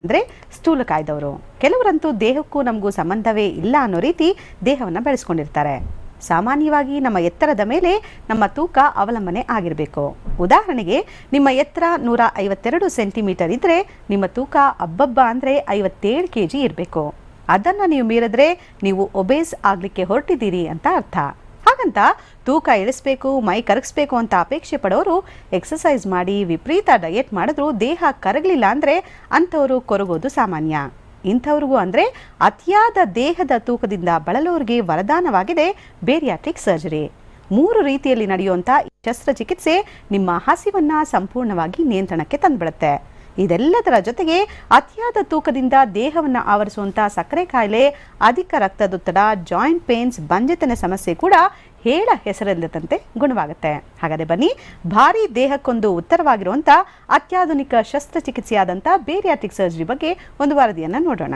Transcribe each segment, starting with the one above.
ಅಂದರೆ ಸ್ಥೂಲಕಾಯ್ದವರು ಕೆಲವರಂತೂ ದೇಹಕ್ಕೂ ನಮಗೂ ಸಂಬಂಧವೇ ಇಲ್ಲ ಅನ್ನೋ ರೀತಿ ದೇಹವನ್ನು ಬೆಳೆಸ್ಕೊಂಡಿರ್ತಾರೆ ಸಾಮಾನ್ಯವಾಗಿ ನಮ್ಮ ಎತ್ತರದ ಮೇಲೆ ನಮ್ಮ ತೂಕ ಅವಲಂಬನೆ ಆಗಿರಬೇಕು ಉದಾಹರಣೆಗೆ ನಿಮ್ಮ ಎತ್ತರ ನೂರ ಐವತ್ತೆರಡು ಸೆಂಟಿಮೀಟರ್ ಇದ್ದರೆ ನಿಮ್ಮ ತೂಕ ಅಬ್ಬಬ್ಬ ಅಂದರೆ ಐವತ್ತೇಳು ಕೆ ಜಿ ಇರಬೇಕು ಅದನ್ನು ನೀವು ಮೀರಿದ್ರೆ ನೀವು ಒಬೇಸ್ ಆಗಲಿಕ್ಕೆ ಹೊರಟಿದ್ದೀರಿ ಅಂತ ಅರ್ಥ ಹಾಗಂತ ತೂಕ ಇಳಿಸ್ಬೇಕು ಮೈ ಕರಗಿಸ್ಬೇಕು ಅಂತ ಅಪೇಕ್ಷೆ ಪಡೋರು ಎಕ್ಸಸೈಸ್ ಮಾಡಿ ವಿಪರೀತ ಡಯೆಟ್ ಮಾಡಿದ್ರು ದೇಹ ಕರಗಲಿಲ್ಲ ಅಂದರೆ ಅಂಥವರು ಕೊರಗೋದು ಸಾಮಾನ್ಯ ಇಂಥವ್ರಿಗೂ ಅಂದರೆ ಅತಿಯಾದ ದೇಹದ ತೂಕದಿಂದ ಬಳಲೋರಿಗೆ ವರದಾನವಾಗಿದೆ ಬೇರಿಯಾಟ್ರಿಕ್ ಸರ್ಜರಿ ಮೂರು ರೀತಿಯಲ್ಲಿ ನಡೆಯುವಂಥ ಈ ಶಸ್ತ್ರಚಿಕಿತ್ಸೆ ನಿಮ್ಮ ಹಸಿವನ್ನ ಸಂಪೂರ್ಣವಾಗಿ ನಿಯಂತ್ರಣಕ್ಕೆ ತಂದುಬಿಡುತ್ತೆ ಇದೆಲ್ಲದರ ಜೊತೆಗೆ ಅತಿಯಾದ ತೂಕದಿಂದ ದೇಹವನ್ನು ಆವರಿಸುವಂಥ ಸಕ್ಕರೆ ಕಾಯಿಲೆ ಅಧಿಕ ರಕ್ತದೊತ್ತಡ ಜಾಯಿಂಟ್ ಪೇನ್ಸ್ ಬಂಜೆತನ ಸಮಸ್ಯೆ ಕೂಡ ಹೇಳ ಹೆಸರಿಲ್ಲದಂತೆ ಗುಣವಾಗುತ್ತೆ ಹಾಗಾದರೆ ಬನ್ನಿ ಭಾರಿ ದೇಹಕ್ಕೊಂದು ಉತ್ತರವಾಗಿರುವಂಥ ಅತ್ಯಾಧುನಿಕ ಶಸ್ತ್ರಚಿಕಿತ್ಸೆಯಾದಂಥ ಬೇರಿಯಾಟಿಕ್ ಸರ್ಜರಿ ಬಗ್ಗೆ ಒಂದು ವರದಿಯನ್ನು ನೋಡೋಣ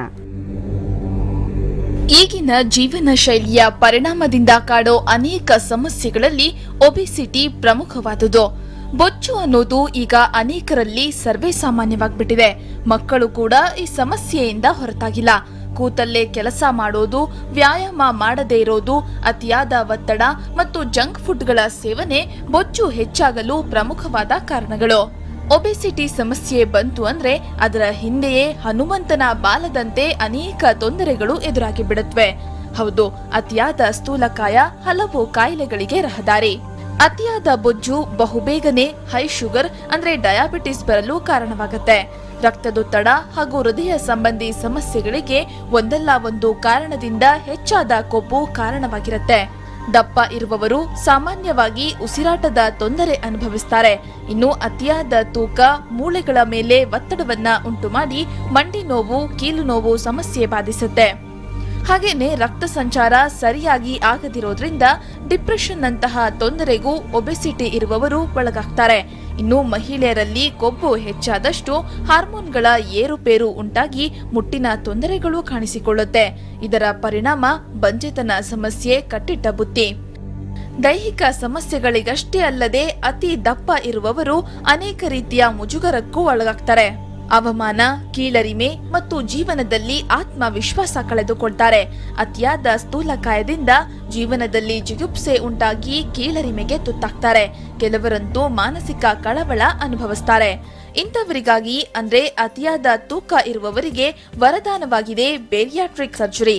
ಈಗಿನ ಜೀವನ ಶೈಲಿಯ ಪರಿಣಾಮದಿಂದ ಕಾಡೋ ಅನೇಕ ಸಮಸ್ಯೆಗಳಲ್ಲಿ ಒಬೆಸಿಟಿ ಪ್ರಮುಖವಾದುದು ಬೊಚ್ಚು ಅನ್ನೋದು ಈಗ ಅನೇಕರಲ್ಲಿ ಸರ್ವೇ ಸಾಮಾನ್ಯವಾಗ್ಬಿಟ್ಟಿದೆ ಮಕ್ಕಳು ಕೂಡ ಈ ಸಮಸ್ಯೆಯಿಂದ ಹೊರತಾಗಿಲ್ಲ ಕೂತಲ್ಲೇ ಕೆಲಸ ಮಾಡೋದು ವ್ಯಾಯಾಮ ಮಾಡದೇ ಇರೋದು ಅತಿಯಾದ ಒತ್ತಡ ಮತ್ತು ಜಂಕ್ ಫುಡ್ಗಳ ಸೇವನೆ ಬೊಚ್ಚು ಹೆಚ್ಚಾಗಲು ಪ್ರಮುಖವಾದ ಕಾರಣಗಳು ಒಬೆಸಿಟಿ ಸಮಸ್ಯೆ ಬಂತು ಅಂದ್ರೆ ಅದರ ಹಿಂದೆಯೇ ಹನುಮಂತನ ಬಾಲದಂತೆ ಅನೇಕ ತೊಂದರೆಗಳು ಎದುರಾಗಿ ಬಿಡುತ್ತವೆ ಹೌದು ಅತಿಯಾದ ಸ್ಥೂಲಕಾಯ ಹಲವು ಕಾಯಿಲೆಗಳಿಗೆ ರಹದಾರಿ ಅತಿಯಾದ ಬೊಜ್ಜು ಬಹುಬೇಗನೆ ಹೈ ಶುಗರ್ ಅಂದ್ರೆ ಡಯಾಬಿಟಿಸ್ ಬರಲು ಕಾರಣವಾಗುತ್ತೆ ರಕ್ತದೊತ್ತಡ ಹಾಗೂ ಹೃದಯ ಸಂಬಂಧಿ ಸಮಸ್ಯೆಗಳಿಗೆ ಒಂದಲ್ಲ ಒಂದು ಕಾರಣದಿಂದ ಹೆಚ್ಚಾದ ಕೊಬ್ಬು ಕಾರಣವಾಗಿರುತ್ತೆ ದಪ್ಪ ಇರುವವರು ಸಾಮಾನ್ಯವಾಗಿ ಉಸಿರಾಟದ ತೊಂದರೆ ಅನುಭವಿಸ್ತಾರೆ ಇನ್ನು ಅತಿಯಾದ ತೂಕ ಮೂಳೆಗಳ ಮೇಲೆ ಒತ್ತಡವನ್ನ ಉಂಟು ಮಾಡಿ ಮಂಡಿ ನೋವು ಕೀಲು ನೋವು ಸಮಸ್ಯೆ ಬಾಧಿಸುತ್ತೆ ಹಾಗೇನೆ ರಕ್ತ ಸಂಚಾರ ಸರಿಯಾಗಿ ಆಗದಿರೋದ್ರಿಂದ ಡಿಪ್ರೆಷನ್ ನಂತಹ ತೊಂದರೆಗೂ ಒಬೆಸಿಟಿ ಇರುವವರು ಒಳಗಾಗ್ತಾರೆ ಇನ್ನು ಮಹಿಳೆಯರಲ್ಲಿ ಕೊಬ್ಬು ಹೆಚ್ಚಾದಷ್ಟು ಹಾರ್ಮೋನ್ಗಳ ಏರುಪೇರು ಉಂಟಾಗಿ ಮುಟ್ಟಿನ ತೊಂದರೆಗಳು ಕಾಣಿಸಿಕೊಳ್ಳುತ್ತೆ ಇದರ ಪರಿಣಾಮ ಬಂಜೆತನ ಸಮಸ್ಯೆ ಕಟ್ಟಿಟ್ಟ ಬುತ್ತಿ ದೈಹಿಕ ಸಮಸ್ಯೆಗಳಿಗಷ್ಟೇ ಅಲ್ಲದೆ ಅತಿ ದಪ್ಪ ಇರುವವರು ಅನೇಕ ರೀತಿಯ ಮುಜುಗರಕ್ಕೂ ಒಳಗಾಗ್ತಾರೆ ಅವಮಾನ ಕೀಳರಿಮೆ ಮತ್ತು ಜೀವನದಲ್ಲಿ ಆತ್ಮವಿಶ್ವಾಸ ಕಳೆದುಕೊಳ್ತಾರೆ ಅತಿಯಾದ ಸ್ಥೂಲಕಾಯದಿಂದ ಜೀವನದಲ್ಲಿ ಜಿಗುಪ್ಸೆ ಉಂಟಾಗಿ ಕೀಳರಿಮೆಗೆ ತುತ್ತಾಗ್ತಾರೆ ಕೆಲವರಂತೂ ಮಾನಸಿಕ ಕಳವಳ ಅನುಭವಿಸ್ತಾರೆ ಇಂಥವರಿಗಾಗಿ ಅಂದ್ರೆ ಅತಿಯಾದ ತೂಕ ಇರುವವರಿಗೆ ವರದಾನವಾಗಿದೆ ಬೇರಿಯಾಟ್ರಿಕ್ ಸರ್ಜರಿ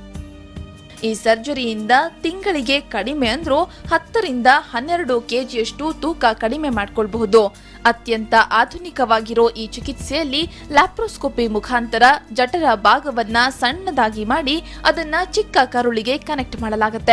ಈ ಸರ್ಜರಿಯಿಂದ ತಿಂಗಳಿಗೆ ಕಡಿಮೆ ಅಂದ್ರೂ ಹತ್ತರಿಂದ ಹನ್ನೆರಡು ಕೆಜಿಯಷ್ಟು ತೂಕ ಕಡಿಮೆ ಮಾಡ್ಕೊಳ್ಬಹುದು ಅತ್ಯಂತ ಆಧುನಿಕವಾಗಿರೋ ಈ ಚಿಕಿತ್ಸೆಯಲ್ಲಿ ಲ್ಯಾಪ್ರೋಸ್ಕೋಪಿ ಮುಖಾಂತರ ಜಠರ ಭಾಗವನ್ನ ಸಣ್ಣದಾಗಿ ಮಾಡಿ ಅದನ್ನ ಚಿಕ್ಕ ಕರುಳಿಗೆ ಕನೆಕ್ಟ್ ಮಾಡಲಾಗುತ್ತೆ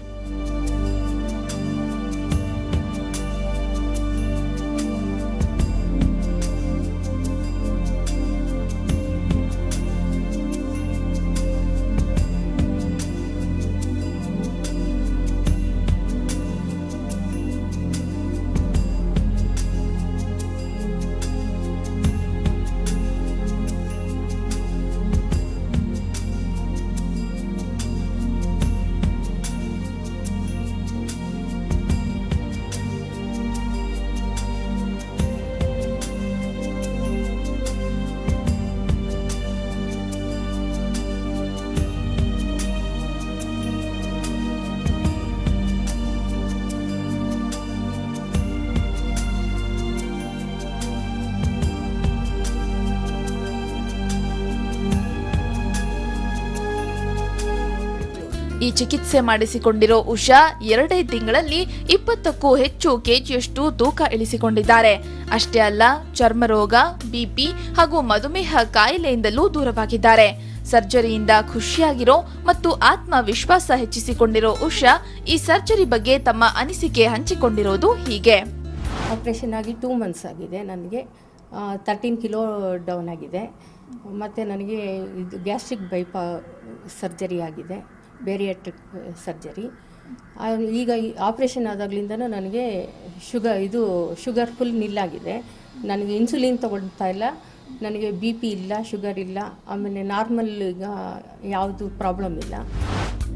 ಈ ಚಿಕಿತ್ಸೆ ಮಾಡಿಸಿಕೊಂಡಿರೋ ಉಷಾ ಎರಡೇ ತಿಂಗಳಲ್ಲಿ ಇಪ್ಪತ್ತಕ್ಕೂ ಹೆಚ್ಚು ಕೆಜಿಯಷ್ಟು ತೂಕ ಇಳಿಸಿಕೊಂಡಿದ್ದಾರೆ ಅಷ್ಟೇ ಅಲ್ಲ ಚರ್ಮರೋಗ ಬಿಪಿ ಹಾಗೂ ಮಧುಮೇಹ ಕಾಯಿಲೆಯಿಂದಲೂ ದೂರವಾಗಿದ್ದಾರೆ ಸರ್ಜರಿಯಿಂದ ಖುಷಿಯಾಗಿರೋ ಮತ್ತು ಆತ್ಮವಿಶ್ವಾಸ ಹೆಚ್ಚಿಸಿಕೊಂಡಿರೋ ಉಷಾ ಈ ಸರ್ಜರಿ ಬಗ್ಗೆ ತಮ್ಮ ಅನಿಸಿಕೆ ಹಂಚಿಕೊಂಡಿರೋದು ಹೀಗೆ ಆಪ್ರೇಷನ್ ಆಗಿ ಟೂ ಮಂತ್ಸ್ ಆಗಿದೆ ನನಗೆ ತರ್ಟೀನ್ ಕಿಲೋ ಡೌನ್ ಆಗಿದೆ ಮತ್ತು ನನಗೆ ಇದು ಗ್ಯಾಸ್ಟ್ರಿಕ್ ಬೈಪಾ ಸರ್ಜರಿ ಆಗಿದೆ ಬೇರಿಯಾಟ್ರಿಕ್ ಸರ್ಜರಿ ಆ, ಈಗ ಈ ಆಪ್ರೇಷನ್ ಆದಾಗ್ಲಿಂದನೂ ನನಗೆ ಶುಗರ್ ಇದು ಶುಗರ್ ಫುಲ್ ನಿಲ್ಲಾಗಿದೆ ನನಗೆ ಇನ್ಸುಲಿನ್ ತಗೊಳ್ತಾ ಇಲ್ಲ ನನಗೆ ಬಿ ಪಿ ಇಲ್ಲ ಶುಗರ್ ಇಲ್ಲ ಆಮೇಲೆ ನಾರ್ಮಲ್ ಈಗ ಯಾವುದು ಪ್ರಾಬ್ಲಮ್ ಇಲ್ಲ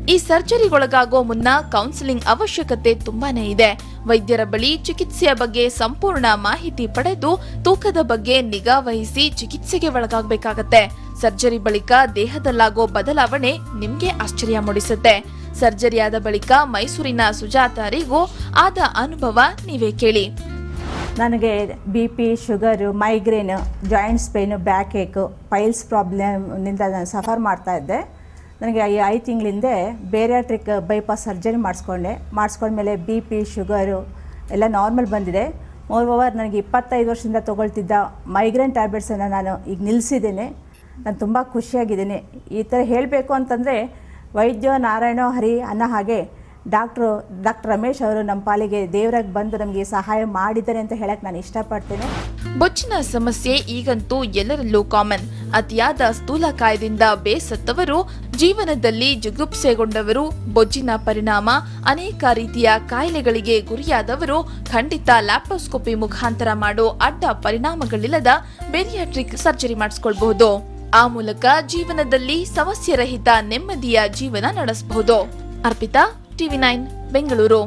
ಈ ಸರ್ಜರಿಗೊಳಗಾಗೋ ಮುನ್ನ ಕೌನ್ಸಿಲಿಂಗ್ ಅವಶ್ಯಕತೆ ತುಂಬಾನೇ ಇದೆ ವೈದ್ಯರ ಬಳಿ ಚಿಕಿತ್ಸೆಯ ಬಗ್ಗೆ ಸಂಪೂರ್ಣ ಮಾಹಿತಿ ಪಡೆದು ತೂಕದ ಬಗ್ಗೆ ನಿಗಾ ವಹಿಸಿ ಚಿಕಿತ್ಸೆಗೆ ಒಳಗಾಗಬೇಕಾಗತ್ತೆ ಸರ್ಜರಿ ಬಳಿಕ ದೇಹದಲ್ಲಾಗೋ ಬದಲಾವಣೆ ನಿಮ್ಗೆ ಆಶ್ಚರ್ಯ ಮೂಡಿಸುತ್ತೆ ಸರ್ಜರಿ ಆದ ಬಳಿಕ ಮೈಸೂರಿನ ಸುಜಾತಾರಿಗೂ ಆದ ಅನುಭವ ನೀವೇ ಕೇಳಿ ನನಗೆ B P sugar migraine joints pain back ache piles ಪ್ರಾಬ್ಲಮ್ನಿಂದ ನಾನು ಸಫರ್ ಮಾಡ್ತಾ ಇದ್ದೆ ನನಗೆ ಈ ಐದು ತಿಂಗಳಿಂದೆ ಬೇರಿಯಾಟ್ರಿಕ್ ಬೈಪಾಸ್ ಸರ್ಜರಿ ಮಾಡಿಸ್ಕೊಂಡೆ ಮಾಡಿಸ್ಕೊಂಡ್ಮೇಲೆ ಬಿ ಪಿ ಶುಗರು ಎಲ್ಲ ನಾರ್ಮಲ್ ಬಂದಿದೆ ಮೋರ್ ಓವರ್ ನನಗೆ ಇಪ್ಪತ್ತೈದು ವರ್ಷದಿಂದ ತೊಗೊಳ್ತಿದ್ದ ಮೈಗ್ರೇನ್ ಟ್ಯಾಬ್ಲೆಟ್ಸನ್ನು ನಾನು ಈಗ ನಿಲ್ಲಿಸಿದ್ದೇನೆ ನಾನು ತುಂಬ ಖುಷಿಯಾಗಿದ್ದೀನಿ ಈ ಥರ ಹೇಳಬೇಕು ಅಂತಂದರೆ ವೈದ್ಯ ನಾರಾಯಣ ಹರಿ ಅನ್ನೋ ಹಾಗೆ ಡಾಕ್ಟ್ರು ಡಾಕ್ಟರ್ ರಮೇಶ್ ಅವರು ನಮ್ಮ ಪಾಲಿಗೆ ದೇವರಾಗಿ ಬಂದು ನಮಗೆ ಸಹಾಯ ಮಾಡಿದ್ದಾರೆ ಅಂತ ಹೇಳಕ್ಕೆ ನಾನು ಇಷ್ಟಪಡ್ತೇನೆ ಬೊಚ್ಚಿನ ಸಮಸ್ಯೆ ಈಗಂತೂ ಎಲ್ಲರಲ್ಲೂ ಕಾಮನ್ ಅತಿಯಾದ ಸ್ಥೂಲಕಾಯದಿಂದ ಬೇಸತ್ತವರು ಜೀವನದಲ್ಲಿ ಜುಗುಪ್ಸೆಗೊಂಡವರು ಬೊಜ್ಜಿನ ಪರಿಣಾಮ ಅನೇಕ ರೀತಿಯ ಕಾಯಿಲೆಗಳಿಗೆ ಗುರಿಯಾದವರು ಖಂಡಿತ ಲ್ಯಾಪ್ಟೋಸ್ಕೋಪಿ ಮುಖಾಂತರ ಮಾಡೋ ಅಡ್ಡ ಪರಿಣಾಮಗಳಿಲ್ಲದ ಬೇರಿಯಾಟ್ರಿಕ್ ಸರ್ಜರಿ ಮಾಡಿಸ್ಕೊಳ್ಬಹುದು ಆ ಮೂಲಕ ಜೀವನದಲ್ಲಿ ಸಮಸ್ಯೆ ರಹಿತ ನೆಮ್ಮದಿಯ ಜೀವನ ನಡೆಸಬಹುದು ಅರ್ಪಿತಾ ಟಿವಿ ನೈನ್ ಬೆಂಗಳೂರು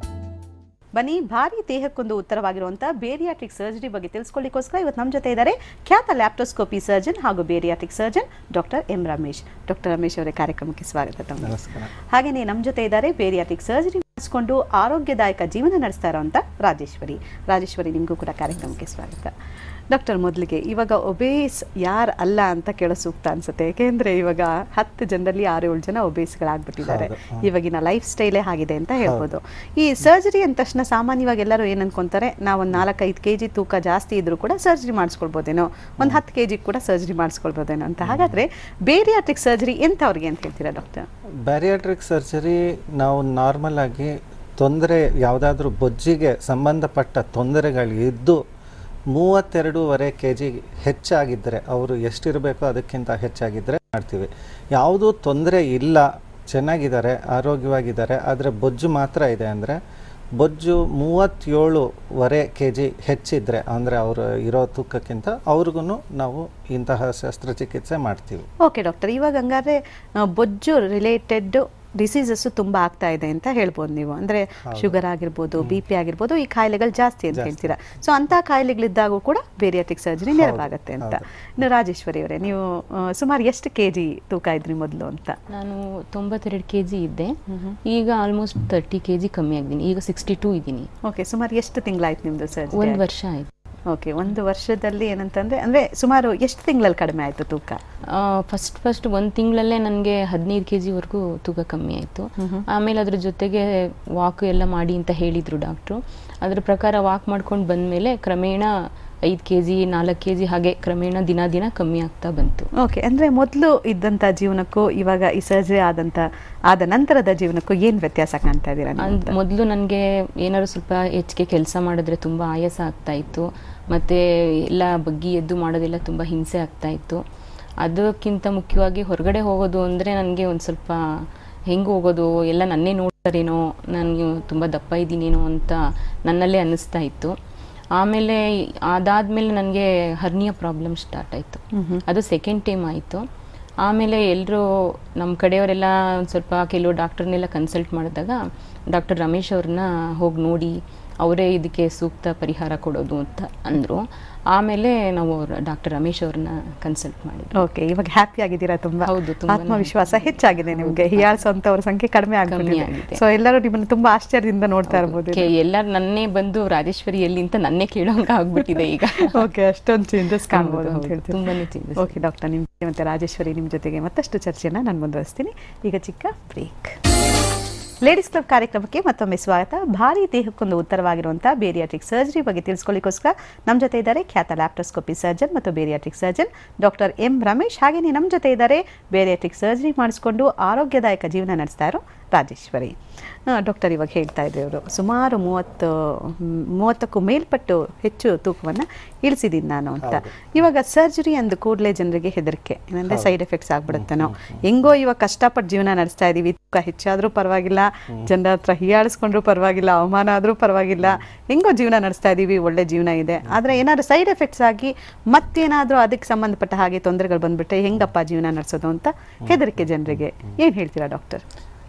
ಬನ್ನಿ ಭಾರಿ ದೇಹಕ್ಕೊಂದು ಉತ್ತರವಾಗಿರುವಂತಹ ಬೇರಿಯಾಟ್ರಿಕ್ ಸರ್ಜರಿ ಬಗ್ಗೆ ತಿಳಿಸ್ಕೊಳ್ಳಿಕ್ಕೋಸ್ಕರ ಇವತ್ತು ನಮ್ಮ ಜೊತೆ ಇದ್ದಾರೆ ಖ್ಯಾತ ಲ್ಯಾಪ್ಟೋಸ್ಕೋಪಿ ಸರ್ಜನ್ ಹಾಗೂ bariatric surgeon doctor M Ramesh doctor Ramesh ಅವರೇ ಕಾರ್ಯಕ್ರಮಕ್ಕೆ ಸ್ವಾಗತ ತಮಗೆ ನಮಸ್ಕಾರ ಹಾಗೆಯೇ ನಮ್ಮ ಜೊತೆ ಇದ್ದಾರೆ ಬೇರಿಯಾಟ್ರಿಕ್ ಸರ್ಜರಿ ಮಾಡಿಸ್ಕೊಂಡು ಆರೋಗ್ಯದಾಯಕ ಜೀವನ ನಡೆಸ್ತಾ ಇರೋಂಥ ರಾಜೇಶ್ವರಿ ರಾಜೇಶ್ವರಿ ನಿಮಗೂ ಕೂಡ ಕಾರ್ಯಕ್ರಮಕ್ಕೆ ಸ್ವಾಗತ ಡಾಕ್ಟರ್ ಮೊದಲಿಗೆ ಇವಾಗ ಒಬೇಸ್ ಯಾರು ಅಲ್ಲ ಅಂತ ಕೇಳೋ ಸೂಕ್ತ ಅನ್ಸುತ್ತೆ ಯಾಕೆಂದ್ರೆ ಇವಾಗ ಹತ್ತು ಜನರಲ್ಲಿ ಆರು ಏಳು ಜನ ಒಬೇಸ್ಗಳಾಗ್ಬಿಟ್ಟಿದ್ದಾರೆ ಹೌದು, ಹೌದು. ಇವಾಗಿನ ಲೈಫ್ ಸ್ಟೈಲೇ ಆಗಿದೆ ಅಂತ ಹೇಳ್ಬೋದು ಈ ಸರ್ಜರಿ ಅಂದ ತಕ್ಷಣ ಸಾಮಾನ್ಯವಾಗಿ ಎಲ್ಲರೂ ಏನ್ ಅನ್ಕೊಂತಾರೆ ನಾವು ಒಂದು ನಾಲ್ಕೈದು ಕೆ ಜಿ ತೂಕ ಜಾಸ್ತಿ ಇದ್ರೂ ಕೂಡ ಸರ್ಜರಿ ಮಾಡಿಸ್ಕೊಳ್ಬೋದೇನೋ ಒಂದು ಹತ್ತು ಕೆ ಜಿ ಕೂಡ ಸರ್ಜರಿ ಮಾಡಿಸ್ಕೊಳ್ಬೋದೇನೋ ಅಂತ ಹಾಗಾದ್ರೆ ಬೇರಿಯಾಟ್ರಿಕ್ ಸರ್ಜರಿ ಎಂಥವ್ರಿಗೆ ಅಂತ ಹೇಳ್ತೀರಾ ಡಾಕ್ಟರ್ ಬ್ಯಾರಿಯಾಟ್ರಿಕ್ ಸರ್ಜರಿ ನಾವು ನಾರ್ಮಲ್ ಆಗಿ ತೊಂದರೆ ಯಾವುದಾದ್ರೂ ಬೊಜ್ಜಿಗೆ ಸಂಬಂಧಪಟ್ಟ ತೊಂದರೆಗಳು ಇದ್ದು ಮೂವತ್ತೆರಡೂವರೆ ಕೆ ಜಿ ಹೆಚ್ಚಾಗಿದ್ದರೆ ಅವರು ಎಷ್ಟಿರಬೇಕೋ ಅದಕ್ಕಿಂತ ಹೆಚ್ಚಾಗಿದ್ದರೆ ಮಾಡ್ತೀವಿ ಯಾವುದೂ ತೊಂದರೆ ಇಲ್ಲ ಚೆನ್ನಾಗಿದ್ದಾರೆ ಆರೋಗ್ಯವಾಗಿದ್ದಾರೆ ಆದರೆ ಬೊಜ್ಜು ಮಾತ್ರ ಇದೆ ಅಂದರೆ ಬೊಜ್ಜು ಮೂವತ್ತೇಳುವರೆ ಕೆ ಜಿ ಹೆಚ್ಚಿದ್ರೆ ಅಂದರೆ ಅವರು ಇರೋ ತೂಕಕ್ಕಿಂತ ಅವ್ರಿಗೂ ನಾವು ಇಂತಹ ಶಸ್ತ್ರಚಿಕಿತ್ಸೆ ಮಾಡ್ತೀವಿ ಓಕೆ ಡಾಕ್ಟರ್ ಇವಾಗ ಹಂಗಾದ್ರೆ ಆ, ಬೊಜ್ಜು ರಿಲೇಟೆಡ್ ಡಿಸೀಸಸ್ ತುಂಬಾ ಆಗ್ತಾ ಇದೆ ಅಂತ ಹೇಳ್ಬೋದು ನೀವು ಅಂದ್ರೆ ಶುಗರ್ ಆಗಿರ್ಬೋದು ಬಿ ಪಿ ಆಗಿರ್ಬೋದು ಈ ಕಾಯಿಲೆಗಳು ಜಾಸ್ತಿ ಅಂತ ಹೇಳ್ತೀರಾ ಸೊ ಅಂತ ಕಾಯಿಲೆಗಳಿದ್ದಾಗೂ ಕೂಡ ಬೇರಿಯಾಟಿಕ್ ಸರ್ಜರಿ ನೆರವಾಗುತ್ತೆ ಅಂತ ಇನ್ನು ರಾಜೇಶ್ವರಿ ಅವರೇ ನೀವು ಆ, ಸುಮಾರು ಎಷ್ಟು ಕೆ ಜಿ ತೂಕ ಇದ್ರಿ ಮೊದಲು ಅಂತ ನಾನು ತೊಂಬತ್ತೆರಡು ಕೆ ಜಿ ಇದ್ದೆ ಈಗ ಆಲ್ಮೋಸ್ಟ್ ತರ್ಟಿ ಕೆ ಜಿ ಕಮ್ಮಿ ಆಗಿದ್ದೀನಿ ಈಗ ಸಿಕ್ಸ್ಟಿ ಟೂ ಇದ್ದೀನಿ ಓಕೆ ಸುಮಾರು ಎಷ್ಟು ತಿಂಗಳಾಯ್ತು ನಿಮ್ದು ಒಂದು ಸರ್ಜರಿ ವರ್ಷ ಆಯ್ತು ಓಕೆ ಒಂದು ವರ್ಷದಲ್ಲಿ ಏನಂತಂದ್ರೆ ಅಂದ್ರೆ ಸುಮಾರು ಎಷ್ಟು ತಿಂಗಳಲ್ಲಿ ಕಡಿಮೆ ಆಯ್ತು ತೂಕ ಫಸ್ಟ್ ಫಸ್ಟ್ ಒಂದು ತಿಂಗಳಲ್ಲೇ ನನಗೆ ಹದಿನೈದು ಕೆ ಜಿವರೆಗೂ ತೂಕ ಕಮ್ಮಿ ಆಯಿತು ಆಮೇಲೆ ಅದ್ರ ಜೊತೆಗೆ ವಾಕ್ ಎಲ್ಲ ಮಾಡಿ ಅಂತ ಹೇಳಿದರು ಡಾಕ್ಟ್ರು ಅದ್ರ ಪ್ರಕಾರ ವಾಕ್ ಮಾಡ್ಕೊಂಡು ಬಂದಮೇಲೆ ಕ್ರಮೇಣ ಐದು ಕೆ ಜಿ ನಾಲ್ಕು ಕೆ ಜಿ ಹಾಗೆ ಕ್ರಮೇಣ ದಿನ ದಿನ ಕಮ್ಮಿ ಆಗ್ತಾ ಬಂತು ಓಕೆ ಅಂದ್ರೆ ಮೊದಲು ಇದ್ದಂತ ಜೀವನಕ್ಕೂ ಇವಾಗ ಈ ಸರ್ಜರಿ ಆದಂತ ಆದ ನಂತರದ ಜೀವನಕ್ಕೂ ಏನ್ ವ್ಯತ್ಯಾಸ ಕಾಣ್ತಾ ಇದ್ದೀರಾ ನೀವು ಅಂತ? ಮೊದಲು ನನಗೆ ಏನಾದ್ರು ಸ್ವಲ್ಪ ಹೆಚ್ಚಿಗೆ ಕೆಲಸ ಮಾಡಿದ್ರೆ ತುಂಬ ಆಯಾಸ ಆಗ್ತಾ ಇತ್ತು ಮತ್ತು ಎಲ್ಲ ಬಗ್ಗಿ ಎದ್ದು ಮಾಡೋದೆಲ್ಲ ತುಂಬ ಹಿಂಸೆ ಆಗ್ತಾ ಇತ್ತು ಅದಕ್ಕಿಂತ ಮುಖ್ಯವಾಗಿ ಹೊರಗಡೆ ಹೋಗೋದು ಅಂದರೆ ನನಗೆ ಒಂದು ಸ್ವಲ್ಪ ಹೆಂಗೆ ಹೋಗೋದು ಎಲ್ಲ ನನ್ನೇ ನೋಡ್ತಾರೇನೋ ನಾನು ತುಂಬ ದಪ್ಪ ಇದ್ದೀನೇನೋ ಅಂತ ನನ್ನಲ್ಲೇ ಅನ್ನಿಸ್ತಾ ಇತ್ತು ಆಮೇಲೆ ಅದಾದಮೇಲೆ ನನಗೆ ಹರ್ನಿಯ ಪ್ರಾಬ್ಲಮ್ ಸ್ಟಾರ್ಟ್ ಆಯಿತು ಅದು ಸೆಕೆಂಡ್ ಟೈಮ್ ಆಯಿತು ಆಮೇಲೆ ಎಲ್ಲರೂ ನಮ್ಮ ಕಡೆಯವರೆಲ್ಲ ಒಂದು ಸ್ವಲ್ಪ ಕೆಲವು ಡಾಕ್ಟರ್ನೆಲ್ಲ ಕನ್ಸಲ್ಟ್ ಮಾಡಿದಾಗ ಡಾಕ್ಟರ್ ರಮೇಶ್ ಅವ್ರನ್ನ ಹೋಗಿ ನೋಡಿ ಅವರೇ ಇದಕ್ಕೆ ಸೂಕ್ತ ಪರಿಹಾರ ಕೊಡೋದು ಅಂತ ಅಂದರು ಆಮೇಲೆ ನಾವು ಡಾಕ್ಟರ್ ರಮೇಶ್ ಅವ್ರನ್ನ ಕನ್ಸಲ್ಟ್ ಮಾಡಿದ್ವಿ ಓಕೆ ಇವಾಗ ಹ್ಯಾಪಿ ಆಗಿದ್ದೀರಾ ತುಂಬಾ ಹೌದು, ತುಂಬಾನೇ ಆತ್ಮವಿಶ್ವಾಸ ಹೆಚ್ಚಾಗಿದೆ ನಿಮ್ಗೆ ಹೀಯಾಳ್ಸೋಂಥವ್ರ ಸಂಖ್ಯೆ ಕಡಿಮೆ ಕಮ್ಮಿ ಆಗ್ಬಿಟ್ಟಿದೆ ಆಗಿದೆ. ಸೊ ಎಲ್ಲರೂ ನಿಮ್ಮನ್ನ ತುಂಬಾ ಆಶ್ಚರ್ಯದಿಂದ ನೋಡ್ತಾ ಇರ್ಬೋದು ಎಲ್ಲರೂ ನನ್ನೇ ಬಂದು ರಾಜೇಶ್ವರಿ ಎಲ್ಲಿ ಅಂತ ನನ್ನೇ ಕೇಳೋಂಗ ಆಗ್ಬಿಟ್ಟಿದೆ ಈಗ ಓಕೆ ಅಷ್ಟೊಂದು ಚೇಂಜಸ್ ಕಾಣ್ಬೋದು ಹೌದು, ಅಂತ ಹೌದು. ಹೇಳ್ತೀನಿ ತುಂಬಾನೇ changes. ಓಕೆ ಡಾಕ್ಟರ್ ನಿಮ್ ಮತ್ತೆ ರಾಜೇಶ್ವರಿ ನಿಮ್ ಜೊತೆಗೆ ಮತ್ತಷ್ಟು ಚರ್ಚೆಯನ್ನ ನಾನು ಮುಂದುವರಿಸ್ತೀನಿ ಈಗ ಚಿಕ್ಕ ಬ್ರೇಕ್ ಲೇಡೀಸ್ ಕ್ಲಬ್ ಕಾರ್ಯಕ್ರಮಕ್ಕೆ ಮತ್ತೊಮ್ಮೆ ಸ್ವಾಗತ ಭಾರಿ ದೇಹಕ್ಕೊಂದು ಉತ್ತರವಾಗಿರುವಂತಹ ಬೇರಿಯಾಟ್ರಿಕ್ ಸರ್ಜರಿ ಬಗ್ಗೆ ತಿಳಿಸ್ಕೊಳ್ಳಿಕ್ಕೋಸ್ಕರ ನಮ್ಮ ಜೊತೆ ಇದ್ದಾರೆ ಖ್ಯಾತ ಲ್ಯಾಪ್ಟೋಸ್ಕೋಪಿ ಸರ್ಜನ್ ಮತ್ತು bariatric surgeon doctor M Ramesh ಹಾಗೆಯೇ ನಮ್ಮ ಜೊತೆ ಇದ್ದಾರೆ ಬೇರಿಯಾಟ್ರಿಕ್ ಸರ್ಜರಿ ಮಾಡಿಸ್ಕೊಂಡು ಆರೋಗ್ಯದಾಯಕ ಜೀವನ ನಡೆಸ್ತಾ ಇರೋ ರಾಜೇಶ್ವರಿ ಡಾಕ್ಟರ್ ಇವಾಗ ಹೇಳ್ತಾ ಇದ್ರು ಇವರು ಸುಮಾರು ಮೂವತ್ತು ಮ್, ಮೂವತ್ತಕ್ಕೂ ಮೇಲ್ಪಟ್ಟು ಹೆಚ್ಚು ತೂಕವನ್ನು ಇಳಿಸಿದ್ದೀನಿ ನಾನು ಅಂತ ಇವಾಗ ಸರ್ಜರಿ ಅಂದ ಕೂಡಲೇ ಜನರಿಗೆ ಹೆದರಿಕೆ ಏನಂದ್ರೆ ಸೈಡ್ ಎಫೆಕ್ಟ್ಸ್ ಆಗ್ಬಿಡುತ್ತೇನೋ ಹೆಂಗೋ ಇವಾಗ ಕಷ್ಟಪಟ್ಟು ಜೀವನ ನಡೆಸ್ತಾ ಇದೀವಿ ತೂಕ ಹೆಚ್ಚಾದ್ರೂ ಪರವಾಗಿಲ್ಲ ಜನರ ಹತ್ರ ಹೀಯಾಳಿಸ್ಕೊಂಡ್ರೂ ಪರವಾಗಿಲ್ಲ ಅವಮಾನ ಆದ್ರೂ ಪರವಾಗಿಲ್ಲ ಹೆಂಗೋ ಜೀವನ ನಡೆಸ್ತಾ ಇದೀವಿ ಒಳ್ಳೆ ಜೀವನ ಇದೆ ಆದ್ರೆ ಏನಾದ್ರು ಸೈಡ್ ಎಫೆಕ್ಟ್ಸ್ ಆಗಿ ಮತ್ತೇನಾದ್ರೂ ಅದಕ್ಕೆ ಸಂಬಂಧಪಟ್ಟ ಹಾಗೆ ತೊಂದರೆಗಳು ಬಂದ್ಬಿಟ್ರೆ ಹೆಂಗಪ್ಪ ಜೀವನ ನಡೆಸೋದು ಅಂತ ಹೆದರಿಕೆ ಜನರಿಗೆ ಏನ್ ಹೇಳ್ತೀರಾ ಡಾಕ್ಟರ್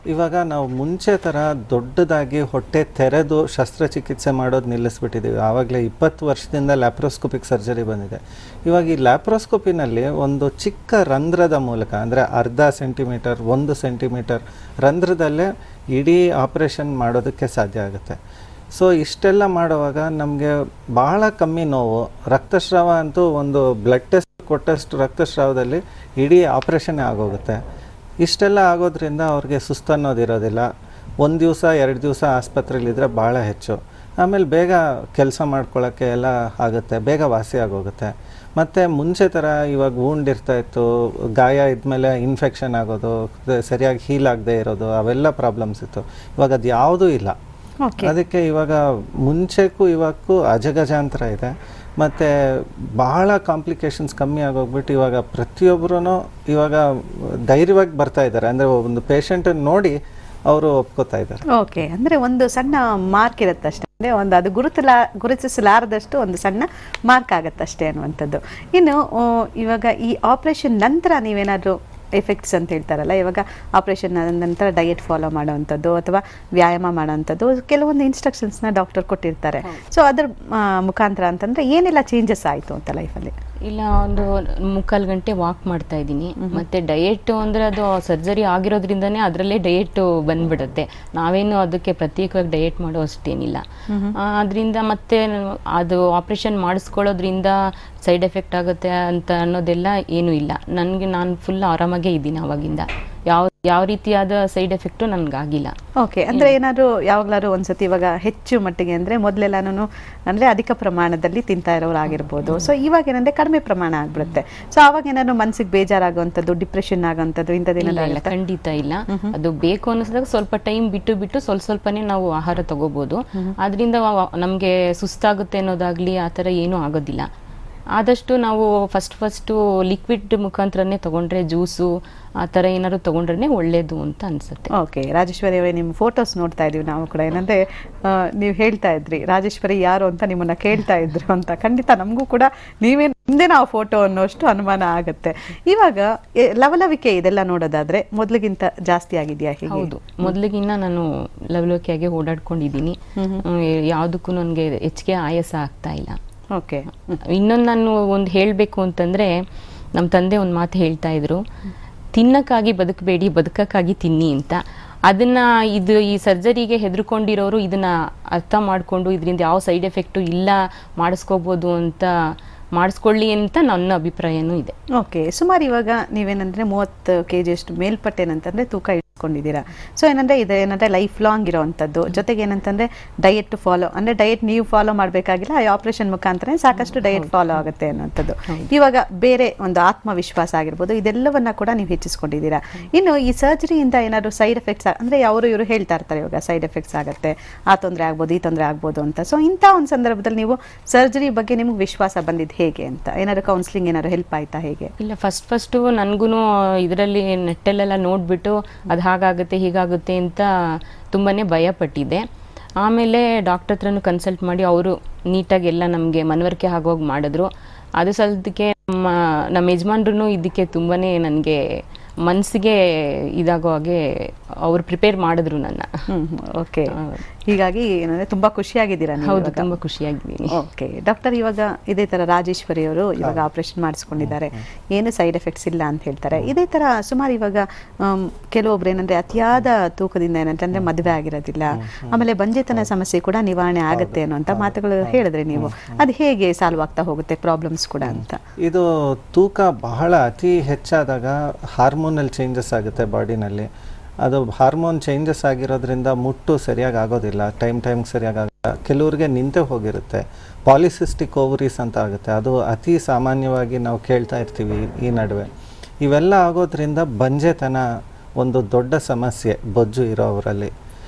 ಇವಾಗ ನಾವು ಮುಂಚೆ ಥರ ದೊಡ್ಡದಾಗಿ ಹೊಟ್ಟೆ ತೆರೆದು ಶಸ್ತ್ರಚಿಕಿತ್ಸೆ ಮಾಡೋದು ನಿಲ್ಲಿಸ್ಬಿಟ್ಟಿದ್ದೀವಿ ಆವಾಗಲೇ ಇಪ್ಪತ್ತು ವರ್ಷದಿಂದ ಲ್ಯಾಪ್ರೋಸ್ಕೋಪಿಕ್ ಸರ್ಜರಿ ಬಂದಿದೆ ಇವಾಗ ಈ ಲ್ಯಾಪ್ರೋಸ್ಕೋಪಿನಲ್ಲಿ ಒಂದು ಚಿಕ್ಕ ರಂಧ್ರದ ಮೂಲಕ ಅಂದರೆ ಅರ್ಧ ಸೆಂಟಿಮೀಟರ್ ಒಂದು ಸೆಂಟಿಮೀಟರ್ ರಂಧ್ರದಲ್ಲೇ ಇಡೀ ಆಪರೇಷನ್ ಮಾಡೋದಕ್ಕೆ ಸಾಧ್ಯ ಆಗುತ್ತೆ ಸೊ ಇಷ್ಟೆಲ್ಲ ಮಾಡುವಾಗ ನಮಗೆ ಬಹಳ ಕಮ್ಮಿ ನೋವು ರಕ್ತಸ್ರಾವ ಅಂತೂ ಒಂದು ಬ್ಲಡ್ ಟೆಸ್ಟ್ ಕೊಟ್ಟಷ್ಟು ರಕ್ತಸ್ರಾವದಲ್ಲಿ ಇಡೀ ಆಪ್ರೇಷನ್ನೇ ಆಗೋಗುತ್ತೆ ಇಷ್ಟೆಲ್ಲ ಆಗೋದ್ರಿಂದ ಅವ್ರಿಗೆ ಸುಸ್ತು ಅನ್ನೋದಿರೋದಿಲ್ಲ ಒಂದು ದಿವಸ ಎರಡು ದಿವಸ ಆಸ್ಪತ್ರೆಯಲ್ಲಿದ್ದರೆ ಭಾಳ ಹೆಚ್ಚು ಆಮೇಲೆ ಬೇಗ ಕೆಲಸ ಮಾಡ್ಕೊಳ್ಳೋಕ್ಕೆ ಎಲ್ಲ ಆಗುತ್ತೆ ಬೇಗ ವಾಸಿ ಆಗೋಗುತ್ತೆ ಮತ್ತು ಮುಂಚೆ ಥರ ಇವಾಗ wound ಇರ್ತಾ ಇತ್ತು ಗಾಯ ಇದ್ಮೇಲೆ ಇನ್ಫೆಕ್ಷನ್ ಆಗೋದು ದ- ಸರಿಯಾಗಿ ಹೀಲ್ ಆಗದೆ ಇರೋದು ಅವೆಲ್ಲ ಪ್ರಾಬ್ಲಮ್ಸ್ ಇತ್ತು ಇವಾಗ ಅದು ಯಾವುದೂ ಇಲ್ಲ ಓಕೆ ಅದಕ್ಕೆ ಇವಾಗ ಮುಂಚೆಗೂ ಇವಾಗೂ ಅಜಗಜಾಂತರ ಇದೆ ಮತ್ತು ಬಹಳ ಕಾಂಪ್ಲಿಕೇಶನ್ಸ್ ಕಮ್ಮಿ ಆಗೋಗ್ಬಿಟ್ಟು ಇವಾಗ ಪ್ರತಿಯೊಬ್ಬರೂ ಇವಾಗ ಧೈರ್ಯವಾಗಿ ಬರ್ತಾ ಇದ್ದಾರೆ ಅಂದರೆ ಒಂದು ಪೇಷಂಟನ್ನು ನೋಡಿ ಅವರು ಒಪ್ಕೋತಾ ಇದ್ದಾರೆ ಓಕೆ ಅಂದ್ರೆ ಒಂದು ಸಣ್ಣ ಮಾರ್ಕ್ ಇರುತ್ತಷ್ಟೇ ಅಂದ್ರೆ ಒಂದು ಅದು ಗುರುತಿಲ ಗುರುತಿಸಲಾರದಷ್ಟು ಒಂದು ಸಣ್ಣ ಮಾರ್ಕ್ ಆಗತ್ತಷ್ಟೇ ಅನ್ನುವಂಥದ್ದು ಇನ್ನು ಆ, ಇವಾಗ ಈ ಆಪರೇಷನ್ ನಂತರ ನೀವೇನಾದರೂ ಎಫೆಕ್ಟ್ಸ್ ಅಂತ ಹೇಳ್ತಾರಲ್ಲ ಇವಾಗ ಆಪರೇಷನ್ ನಂತರ ಡಯಟ್ ಫಾಲೋ ಮಾಡೋವಂಥದ್ದು ಅಥವಾ ವ್ಯಾಯಾಮ ಮಾಡೋವಂಥದ್ದು ಕೆಲವೊಂದು ಇನ್ಸ್ಟ್ರಕ್ಷನ್ಸ್ನ ಡಾಕ್ಟರ್ ಕೊಟ್ಟಿರ್ತಾರೆ ಸೊ ಅದ್ರ ಆ, ಮುಖಾಂತರ ಅಂತಂದ್ರೆ ಏನೆಲ್ಲ ಚೇಂಜಸ್ ಆಯಿತು ಅಂತ ಲೈಫಲ್ಲಿ ಇಲ್ಲ ಒಂದು ಮುಕ್ಕಾಲು ಗಂಟೆ ವಾಕ್ ಮಾಡ್ತಾ ಇದ್ದೀನಿ ಮತ್ತೆ ಡಯಟ್ ಅಂದ್ರೆ ಅದು ಸರ್ಜರಿ ಆಗಿರೋದ್ರಿಂದನೇ ಅದರಲ್ಲೇ ಡಯಟ್ ಬಂದ್ಬಿಡುತ್ತೆ ನಾವೇನು ಅದಕ್ಕೆ ಪ್ರತ್ಯೇಕವಾಗಿ ಡಯಟ್ ಮಾಡೋ ಅಷ್ಟೇನಿಲ್ಲ ಅದರಿಂದ ಮತ್ತೆ ಅದು ಆಪರೇಷನ್ ಮಾಡಿಸ್ಕೊಳ್ಳೋದ್ರಿಂದ ಸೈಡ್ ಎಫೆಕ್ಟ್ ಆಗುತ್ತೆ ಅಂತ ಅನ್ನೋದೆಲ್ಲ ಏನೂ ಇಲ್ಲ ನನಗೆ ನಾನು ಫುಲ್ ಆರಾಮಾಗೇ ಇದ್ದೀನಿ ಅವಾಗಿಂದ ಯಾವ ಯಾವ ರೀತಿಯಾದ ಸೈಡ್ ಎಫೆಕ್ಟು ನನಗಾಗಿಲ್ಲ ಓಕೆ ಅಂದ್ರೆ ಏನಾದ್ರು ಯಾವಾಗ್ಲಾದ್ರು ಒಂದ್ಸತಿ ಇವಾಗ ಹೆಚ್ಚು ಮಟ್ಟಿಗೆ ಅಂದ್ರೆ ಮೊದಲೆಲ್ಲಾನು ಅಂದ್ರೆ ಅಧಿಕ ಪ್ರಮಾಣದಲ್ಲಿ ತಿಂತಾ ಇರೋರು ಆಗಿರ್ಬೋದು ಸೊ ಇವಾಗ ಏನಂದ್ರೆ ಕಡಿಮೆ ಪ್ರಮಾಣ ಆಗ್ಬಿಡುತ್ತೆ ಸೊ ಅವಾಗ ಏನಾದ್ರು ಮನ್ಸಿಗೆ ಬೇಜಾರಾಗುವಂಥದ್ದು ಡಿಪ್ರೆಷನ್ ಆಗುವಂಥದ್ದು ಇಲ್ಲ ಇಲ್ಲ ಇಂಥದ್ದೇನಾದ್ರು ಖಂಡಿತ ಇಲ್ಲ ಅದು ಬೇಕು ಅನ್ನಿಸಿದಾಗ ಸ್ವಲ್ಪ ಟೈಮ್ ಬಿಟ್ಟು ಬಿಟ್ಟು ಸ್ವಲ್ಪ ಸ್ವಲ್ಪನೇ ನಾವು ಆಹಾರ ತಗೋಬಹುದು ಆದ್ರಿಂದ ವ- ನಮ್ಗೆ ಸುಸ್ತಾಗುತ್ತೆ ಅನ್ನೋದಾಗ್ಲಿ ಆ ಥರ ಏನೂ ಆಗೋದಿಲ್ಲ ಆದಷ್ಟು ನಾವು ಫಸ್ಟ್ ಫಸ್ಟು ಲಿಕ್ವಿಡ್ ಮುಖಾಂತರನೇ ತಗೊಂಡ್ರೆ ಜ್ಯೂಸು ಆ ಥರ ಏನಾದ್ರು ತಗೊಂಡ್ರೆ ಒಳ್ಳೇದು ಅಂತ ಅನ್ಸುತ್ತೆ ಓಕೆ ರಾಜೇಶ್ವರಿ ಅವರೇ ನಿಮ್ಮ ಫೋಟೋಸ್ ನೋಡ್ತಾ ಇದೀವಿ ನಾವು ಕೂಡ ಏನಂದ್ರೆ ಆ, ನೀವು ಹೇಳ್ತಾ ಇದ್ರಿ ರಾಜೇಶ್ವರಿ ಯಾರು ಅಂತ ನಿಮ್ಮನ್ನ ಕೇಳ್ತಾ ಇದ್ರು ಅಂತ ಖಂಡಿತ ನಮಗೂ ಕೂಡ ನೀವೇ ಮುಂದೆ ನಾವು ಫೋಟೋ ಅನ್ನೋಷ್ಟು ಅನುಮಾನ ಆಗುತ್ತೆ ಇವಾಗ ಎ, ಲವಲವಿಕೆ ಇದೆಲ್ಲ ನೋಡೋದಾದ್ರೆ ಮೊದ್ಲಿಗಿಂತ ಜಾಸ್ತಿ ಆಗಿದೆಯಾ ಹೇಗೆ ಹೌದು ಮೊದಲಿಗಿನ್ನ ನಾನು ಲವಲವಿಕೆಯಾಗಿ ಓಡಾಡ್ಕೊಂಡಿದ್ದೀನಿ ಯಾವುದಕ್ಕೂ ನನಗೆ ಹೆಚ್ಚಿಗೆ ಆಯಾಸ ಆಗ್ತಾ ಇಲ್ಲ ಓಕೆ ಇನ್ನೊಂದು ನಾನು ಒಂದು ಹೇಳಬೇಕು ಅಂತಂದ್ರೆ ನಮ್ಮ ತಂದೆ ಒಂದು ಮಾತು ಹೇಳ್ತಾ ಇದ್ರು ತಿನ್ನಕ್ಕಾಗಿ ಬದುಕಬೇಡಿ ಬದುಕಕ್ಕಾಗಿ ತಿನ್ನಿ ಅಂತ ಅದನ್ನ ಇದು ಈ ಸರ್ಜರಿಗೆ ಹೆದರ್ಕೊಂಡಿರೋರು ಇದನ್ನ ಅರ್ಥ ಮಾಡಿಕೊಂಡು ಇದರಿಂದ ಯಾವ ಸೈಡ್ ಎಫೆಕ್ಟು ಇಲ್ಲ ಮಾಡಿಸ್ಕೋಬೋದು ಅಂತ ಮಾಡಿಸ್ಕೊಳ್ಳಿ ಅಂತ ನನ್ನ ಅಭಿಪ್ರಾಯನೂ ಇದೆ ಓಕೆ ಸುಮಾರು ಇವಾಗ ನೀವೇನಂದ್ರೆ ಮೂವತ್ತು ಕೆ ಜಿಯಷ್ಟು ಮೇಲ್ಪಟ್ಟೇನಂತಂದ್ರೆ ತೂಕ ಇಟ್ಕೊಂಡಿದ್ದೀರಾ ಸೊ ಏನಂದ್ರೆ ಇದು ಏನಂದ್ರೆ ಲೈಫ್ ಲಾಂಗ್ ಇರೋವಂಥದ್ದು ಜೊತೆಗೆ ಏನಂತಂದ್ರೆ ಡಯಟ್ ಫಾಲೋ ಅಂದ್ರೆ ಡಯಟ್ ನೀವು ಫಾಲೋ ಮಾಡಬೇಕಾಗಿಲ್ಲ ಆ ಆಪರೇಷನ್ ಮುಖಾಂತರ ಸಾಕಷ್ಟು ಡಯಟ್ ಫಾಲೋ ಆಗುತ್ತೆ ಅನ್ನೋಂಥದ್ದು ಇವಾಗ ಬೇರೆ ಒಂದು ಆತ್ಮವಿಶ್ವಾಸ ಆಗಿರ್ಬೋದು ಇದೆಲ್ಲವನ್ನ ಕೂಡ ನೀವು ಹೆಚ್ಚಿಸ್ಕೊಂಡಿದ್ದೀರಾ ಇನ್ನು ಈ ಸರ್ಜರಿಯಿಂದ ಏನಾದ್ರು ಸೈಡ್ ಎಫೆಕ್ಟ್ಸ್ ಅಂದ್ರೆ ಅವರು ಇವರು ಹೇಳ್ತಾ ಇರ್ತಾರೆ ಇವಾಗ ಸೈಡ್ ಎಫೆಕ್ಟ್ಸ್ ಆಗುತ್ತೆ ಆ ತೊಂದರೆ ಆಗ್ಬೋದು ಈ ತೊಂದರೆ ಆಗ್ಬೋದು ಅಂತ ಸೊ ಇಂಥ ಒಂದು ಸಂದರ್ಭದಲ್ಲಿ ನೀವು ಸರ್ಜರಿ ಬಗ್ಗೆ ನಿಮ್ಗೆ ವಿಶ್ವಾಸ ಬಂದಿದ್ದು ಹೇಗೆ ಅಂತ ಏನಾದ್ರು ಕೌನ್ಸಿಲಿಂಗ್ ಏನಾದ್ರು ಹೆಲ್ಪ್ ಆಯ್ತಾ ಹೇಗೆ ಇಲ್ಲ ಫಸ್ಟ್ ಫಸ್ಟು ನನಗೂ ಇದರಲ್ಲಿ ನೆಟ್ಟಲ್ಲೆಲ್ಲ ನೋಡಿಬಿಟ್ಟು ಅದು ಹಾಗಾಗುತ್ತೆ ಹೀಗಾಗುತ್ತೆ ಅಂತ ತುಂಬಾ ಭಯ ಪಟ್ಟಿದ್ದೆ ಆಮೇಲೆ ಡಾಕ್ಟರ್ ಹತ್ರನೂ ಕನ್ಸಲ್ಟ್ ಮಾಡಿ ಅವರು ನೀಟಾಗಿ ಎಲ್ಲ ನಮಗೆ ಮನವರಿಕೆ ಆಗೋಗಿ ಮಾಡಿದ್ರು ಅದು ಸಲದಕ್ಕೆ ನಮ್ಮ ನಮ್ಮ ಯಜಮಾನ್ರು ಇದಕ್ಕೆ ತುಂಬಾ ನನಗೆ ಮನಸ್ಸಿಗೆ ಇದಾಗೋ ಹಾಗೆ ಅವ್ರು ಪ್ರಿಪೇರ್ ಮಾಡಿದ್ರು ನನ್ನ ಹ್ಮ್ ಓಕೆ ಹೀಗಾಗಿ ಏನಂದ್ರೆ ತುಂಬಾ ಖುಷಿಯಾಗಿದ್ದೀರಾ ನೀವು ಹೌದು ಇವಾಗ? ತುಂಬ ಖುಷಿಯಾಗಿದ್ದೀನಿ ಓಕೆ ಡಾಕ್ಟರ್ ಇವಾಗ ಇದೇ ತರ ರಾಜೇಶ್ವರಿ ಅವರು ಇವಾಗ ಆಪರೇಷನ್ ಮಾಡಿಸ್ಕೊಂಡಿದ್ದಾರೆ ಏನು ಸೈಡ್ ಎಫೆಕ್ಟ್ಸ್ ಇಲ್ಲ ಅಂತ ಹೇಳ್ತಾರೆ ಇದೇ ತರ ಸುಮಾರು ಇವಾಗ ಆಮ್, ಕೆಲವೊಬ್ರು ಏನಂದ್ರೆ ಅತಿಯಾದ ತೂಕದಿಂದ ಏನಂತಂದ್ರೆ ಮದುವೆ ಆಗಿರೋದಿಲ್ಲ ಆಮೇಲೆ ಬಂಜೆತನ ಸಮಸ್ಯೆ ಕೂಡ ನಿವಾರಣೆ ಆಗುತ್ತೆ ಅನ್ನುವಂತ ಮಾತುಗಳು ಹೇಳಿದ್ರಿ ನೀವು ಅದು ಹೇಗೆ ಸಾಲ್ವ್ ಆಗ್ತಾ ಹೋಗುತ್ತೆ ಪ್ರಾಬ್ಲಮ್ಸ್ ಕೂಡ ಅಂತ ಇದು ತೂಕ ಬಹಳ ಅತಿ ಹೆಚ್ಚಾದಾಗ ಹಾರ್ಮೋನಲ್ ಚೇಂಜಸ್ ಆಗುತ್ತೆ ಬಾಡಿನಲ್ಲಿ ಅದು ಹಾರ್ಮೋನ್ ಚೇಂಜಸ್ ಆಗಿರೋದ್ರಿಂದ ಮುಟ್ಟು ಸರಿಯಾಗಿ ಆಗೋದಿಲ್ಲ ಟೈಮ್ ಟೈಮ್ ಸರಿಯಾಗಿ ಆಗಲ್ಲ ಕೆಲವ್ರಿಗೆ ನಿಂತೆ ಹೋಗಿರುತ್ತೆ ಪಾಲಿಸಿಸ್ಟಿಕ್ ಓವರೀಸ್ ಅಂತ ಆಗುತ್ತೆ ಅದು ಅತಿ ಸಾಮಾನ್ಯವಾಗಿ ನಾವು ಕೇಳ್ತಾ ಇರ್ತೀವಿ ಈ ನಡುವೆ ಇವೆಲ್ಲ ಆಗೋದ್ರಿಂದ ಬಂಜೆತನ ಒಂದು ದೊಡ್ಡ ಸಮಸ್ಯೆ ಬೊಜ್ಜು ಇರೋವರಲ್ಲಿ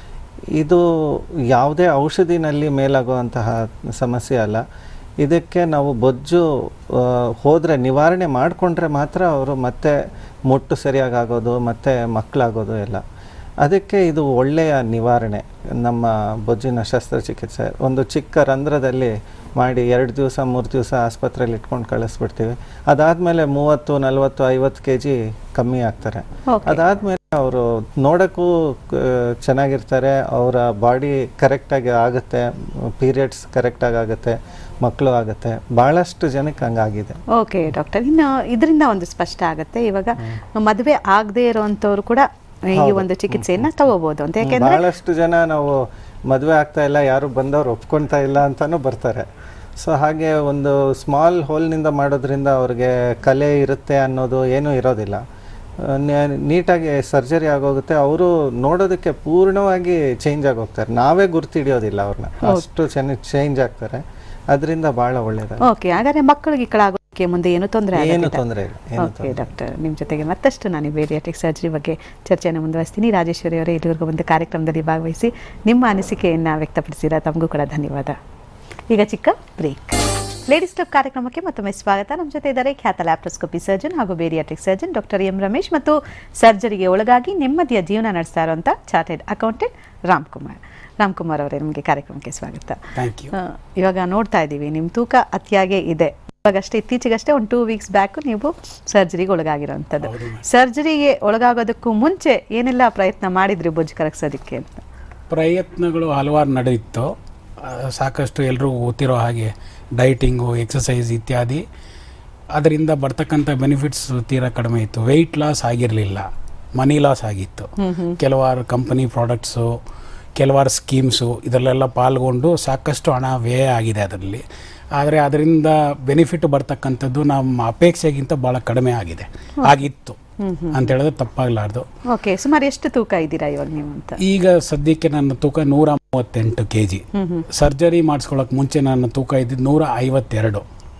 ಇದು ಯಾವುದೇ ಔಷಧಿನಲ್ಲಿ ಮೇಲಾಗುವಂತಹ ಸಮಸ್ಯೆ ಅಲ್ಲ ಇದಕ್ಕೆ ನಾವು ಬೊಜ್ಜು ಆ, ಹೋದರೆ ನಿವಾರಣೆ ಮಾಡಿಕೊಂಡ್ರೆ ಮಾತ್ರ ಅವರು ಮತ್ತೆ ಮುಟ್ಟು ಸರಿಯಾಗಿ ಆಗೋದು ಮತ್ತೆ ಮಕ್ಕಳಾಗೋದು ಎಲ್ಲ ಅದಕ್ಕೆ ಇದು ಒಳ್ಳೆಯ ನಿವಾರಣೆ ನಮ್ಮ ಬೊಜ್ಜಿನ ಶಸ್ತ್ರಚಿಕಿತ್ಸೆ ಒಂದು ಚಿಕ್ಕ ರಂಧ್ರದಲ್ಲಿ ಮಾಡಿ ಎರಡು ದಿವಸ ಮೂರು ದಿವಸ ಆಸ್ಪತ್ರೆಯಲ್ಲಿ ಇಟ್ಕೊಂಡು ಕಳಿಸ್ಬಿಡ್ತೀವಿ ಅದಾದಮೇಲೆ ಮೂವತ್ತು ನಲವತ್ತು ಐವತ್ತು ಕೆ ಜಿ ಕಮ್ಮಿ ಆಗ್ತಾರೆ Okay. ಅದಾದಮೇಲೆ ಅವರು ನೋಡೋಕ್ಕೂ ಕ- ಚೆನ್ನಾಗಿರ್ತಾರೆ ಅವರ ಬಾಡಿ ಕರೆಕ್ಟಾಗಿ ಆಗುತ್ತೆ ಪೀರಿಯಡ್ಸ್ ಕರೆಕ್ಟಾಗಿ ಆಗುತ್ತೆ ಮಕ್ಕಳು ಆಗುತ್ತೆ ಭಾಳಷ್ಟು ಜನಕ್ಕೆ ಹಂಗಾಗಿದೆ ಓಕೆ ಡಾಕ್ಟರ್ ಇನ್ನು ಇದರಿಂದ ಒಂದು ಸ್ಪಷ್ಟ ಆಗುತ್ತೆ ಇವಾಗ ಮದುವೆ ಆಗದೆ ಇರುವಂತವ್ರು ಕೂಡ ಈ ಒಂದು ಚಿಕಿತ್ಸೆಯನ್ನ ತಗೋಬಹುದು ಅಂತ ಯಾಕೆಂದ್ರೆ ಭಾಳಷ್ಟು ಜನ ನಾವು ಮದುವೆ ಆಗ್ತಾ ಇಲ್ಲ ಯಾರು ಬಂದವ್ರು ಒಪ್ಕೊಳ್ತಾ ಇಲ್ಲ ಅಂತಾನೂ ಬರ್ತಾರೆ ಸೊ ಹಾಗೆ ಒಂದು ಸ್ಮಾಲ್ ಹೋಲ್ನಿಂದ ಮಾಡೋದ್ರಿಂದ ಅವ್ರಿಗೆ ಕಲೆ ಇರುತ್ತೆ ಅನ್ನೋದು ಏನೂ ಇರೋದಿಲ್ಲ ಆ, ನೆ- ನೀಟಾಗಿ ಸರ್ಜರಿ ಆಗೋಗುತ್ತೆ ಅವರು ನೋಡೋದಕ್ಕೆ ಪೂರ್ಣವಾಗಿ ಚೇಂಜ್ ಆಗೋಗ್ತಾರೆ ನಾವೇ ಗುರ್ತಿಡಿಯೋದಿಲ್ಲ ಅವ್ರನ್ನ ಅಷ್ಟು ಚೆನ್ನಾಗಿ ಚೇಂಜ್ ಆಗ್ತಾರೆ ಅದರಿಂದ ಭಾಳ ಒಳ್ಳೇದಾಗ ಓಕೆ ಹಾಗಾದ್ರೆ ಮಕ್ಕಳಿಗೆ ಈ ಕಡೆ ಆಗೋದಕ್ಕೆ ಮುಂದೆ ಏನು ತೊಂದರೆ ಏನು ತೊಂದರೆ ಇಲ್ಲ ಏನು ಓಕೆ ಡಾಕ್ಟರ್ ನಿಮ್ಮ ಜೊತೆಗೆ ಮತ್ತಷ್ಟು ನಾನು ಬೇರಿಯಾಟಿಕ್ ಸರ್ಜರಿ ಬಗ್ಗೆ ಚರ್ಚೆಯನ್ನು ಮುಂದುವರಿಸ್ತೀನಿ ರಾಜೇಶ್ವರಿ ಅವರೇ ಇಲ್ಲಿವರೆಗೂ ಒಂದು ಕಾರ್ಯಕ್ರಮದಲ್ಲಿ ಭಾಗವಹಿಸಿ ನಿಮ್ಮ ಅನಿಸಿಕೆಯನ್ನು ವ್ಯಕ್ತಪಡಿಸಿದ ತಮಗೂ ಕೂಡ ಧನ್ಯವಾದ ಈಗ ಚಿಕ್ಕ ಬ್ರೇಕ್ ಲೇಡೀಸ್ ಕ್ಲಬ್ ಕಾರ್ಯಕ್ರಮಕ್ಕೆ ಮತ್ತೊಮ್ಮೆ ಸ್ವಾಗತ ನಮ್ಮ ಜೊತೆ ಇದ್ದಾರೆ ಖ್ಯಾತ ಲ್ಯಾಪ್ಟೋಸ್ಕೋಪಿ ಸರ್ಜನ್ ಹಾಗೂ bariatric surgeon doctor M Ramesh ಮತ್ತು ಸರ್ಜರಿಗೆ ಒಳಗಾಗಿ ನೆಮ್ಮದಿಯ ಜೀವನ ನಡೆಸ್ತಾ ಇರುವಂಥ ಚಾರ್ಟೆಡ್ ಅಕೌಂಟೆಂಟ್ ರಾಮ್ಕುಮಾರ್ ರಾಮ್ಕುಮಾರ್ ಅವರೇ ನಿಮಗೆ ಕಾರ್ಯಕ್ರಮಕ್ಕೆ ಸ್ವಾಗತ ಥ್ಯಾಂಕ್ ಯು ಆ, ಇವಾಗ ನೋಡ್ತಾ ಇದ್ದೀವಿ ನಿಮ್ಮ ತೂಕ ಅತಿಯಾಗೇ ಇದೆ ಇವಾಗಷ್ಟೇ ಇತ್ತೀಚೆಗಷ್ಟೇ ಒಂದು ಟೂ ವೀಕ್ಸ್ ಬ್ಯಾಕ್ ನೀವು ಸರ್ಜರಿಗೆ ಒಳಗಾಗಿರೋಂಥದ್ದು ಹೌದು madam. ಸರ್ಜರಿಗೆ ಒಳಗಾಗೋದಕ್ಕೂ ಮುಂಚೆ ಏನೆಲ್ಲ ಪ್ರಯತ್ನ ಮಾಡಿದ್ರಿ ಬೊಜ್ಜು ಕರಗಿಸೋದಕ್ಕೆ ಅಂತ ಪ್ರಯತ್ನಗಳು ಹಲವಾರು ನಡೆಯಿತು ಆ, ಸಾಕಷ್ಟು ಎಲ್ಲರೂ ಗೊತ್ತಿರೋ ಹಾಗೆ ಡೈಟಿಂಗು ಎಕ್ಸಸೈಸ್ ಇತ್ಯಾದಿ ಅದರಿಂದ ಬರ್ತಕ್ಕಂಥ ಬೆನಿಫಿಟ್ಸ್ ತೀರಾ ಕಡಿಮೆ ಇತ್ತು ವೆಯ್ಟ್ ಲಾಸ್ ಆಗಿರಲಿಲ್ಲ ಮನಿ ಲಾಸ್ ಆಗಿತ್ತು ಕೆಲವಾರು ಕಂಪನಿ ಪ್ರಾಡಕ್ಟ್ಸು ಕೆಲವಾರು ಸ್ಕೀಮ್ಸು ಇದರಲ್ಲೆಲ್ಲ ಪಾಲ್ಗೊಂಡು ಸಾಕಷ್ಟು ಹಣ ವ್ಯಯ ಆಗಿದೆ ಅದರಲ್ಲಿ ಆದರೆ ಅದರಿಂದ ಬೆನಿಫಿಟ್ ಬರ್ತಕ್ಕಂಥದ್ದು ನಮ್ಮ ಅಪೇಕ್ಷೆಗಿಂತ ಭಾಳ ಕಡಿಮೆ ಆಗಿದೆ ಆಗಿತ್ತು ಅಂತ ಹೇಳಿದ್ರೆ ತಪ್ಪಾಗಲಾರ್ದು ಓಕೆ ಸುಮಾರು ಎಷ್ಟು ತೂಕ ಇದ್ದೀರಾ ಇವಾಗ ನೀವು ಅಂತ ಈಗ ಸದ್ಯಕ್ಕೆ ನನ್ನ ತೂಕ ನೂರ ಮೂವತ್ತೆಂಟು ಕೆ ಜಿ ಸರ್ಜರಿ ಮಾಡಿಸ್ಕೊಳ್ಳೋಕೆ ಮುಂಚೆ ನನ್ನ ತೂಕ ಇದ್ದಿದ್ದು ನೂರ ಐವತ್ತೆರಡು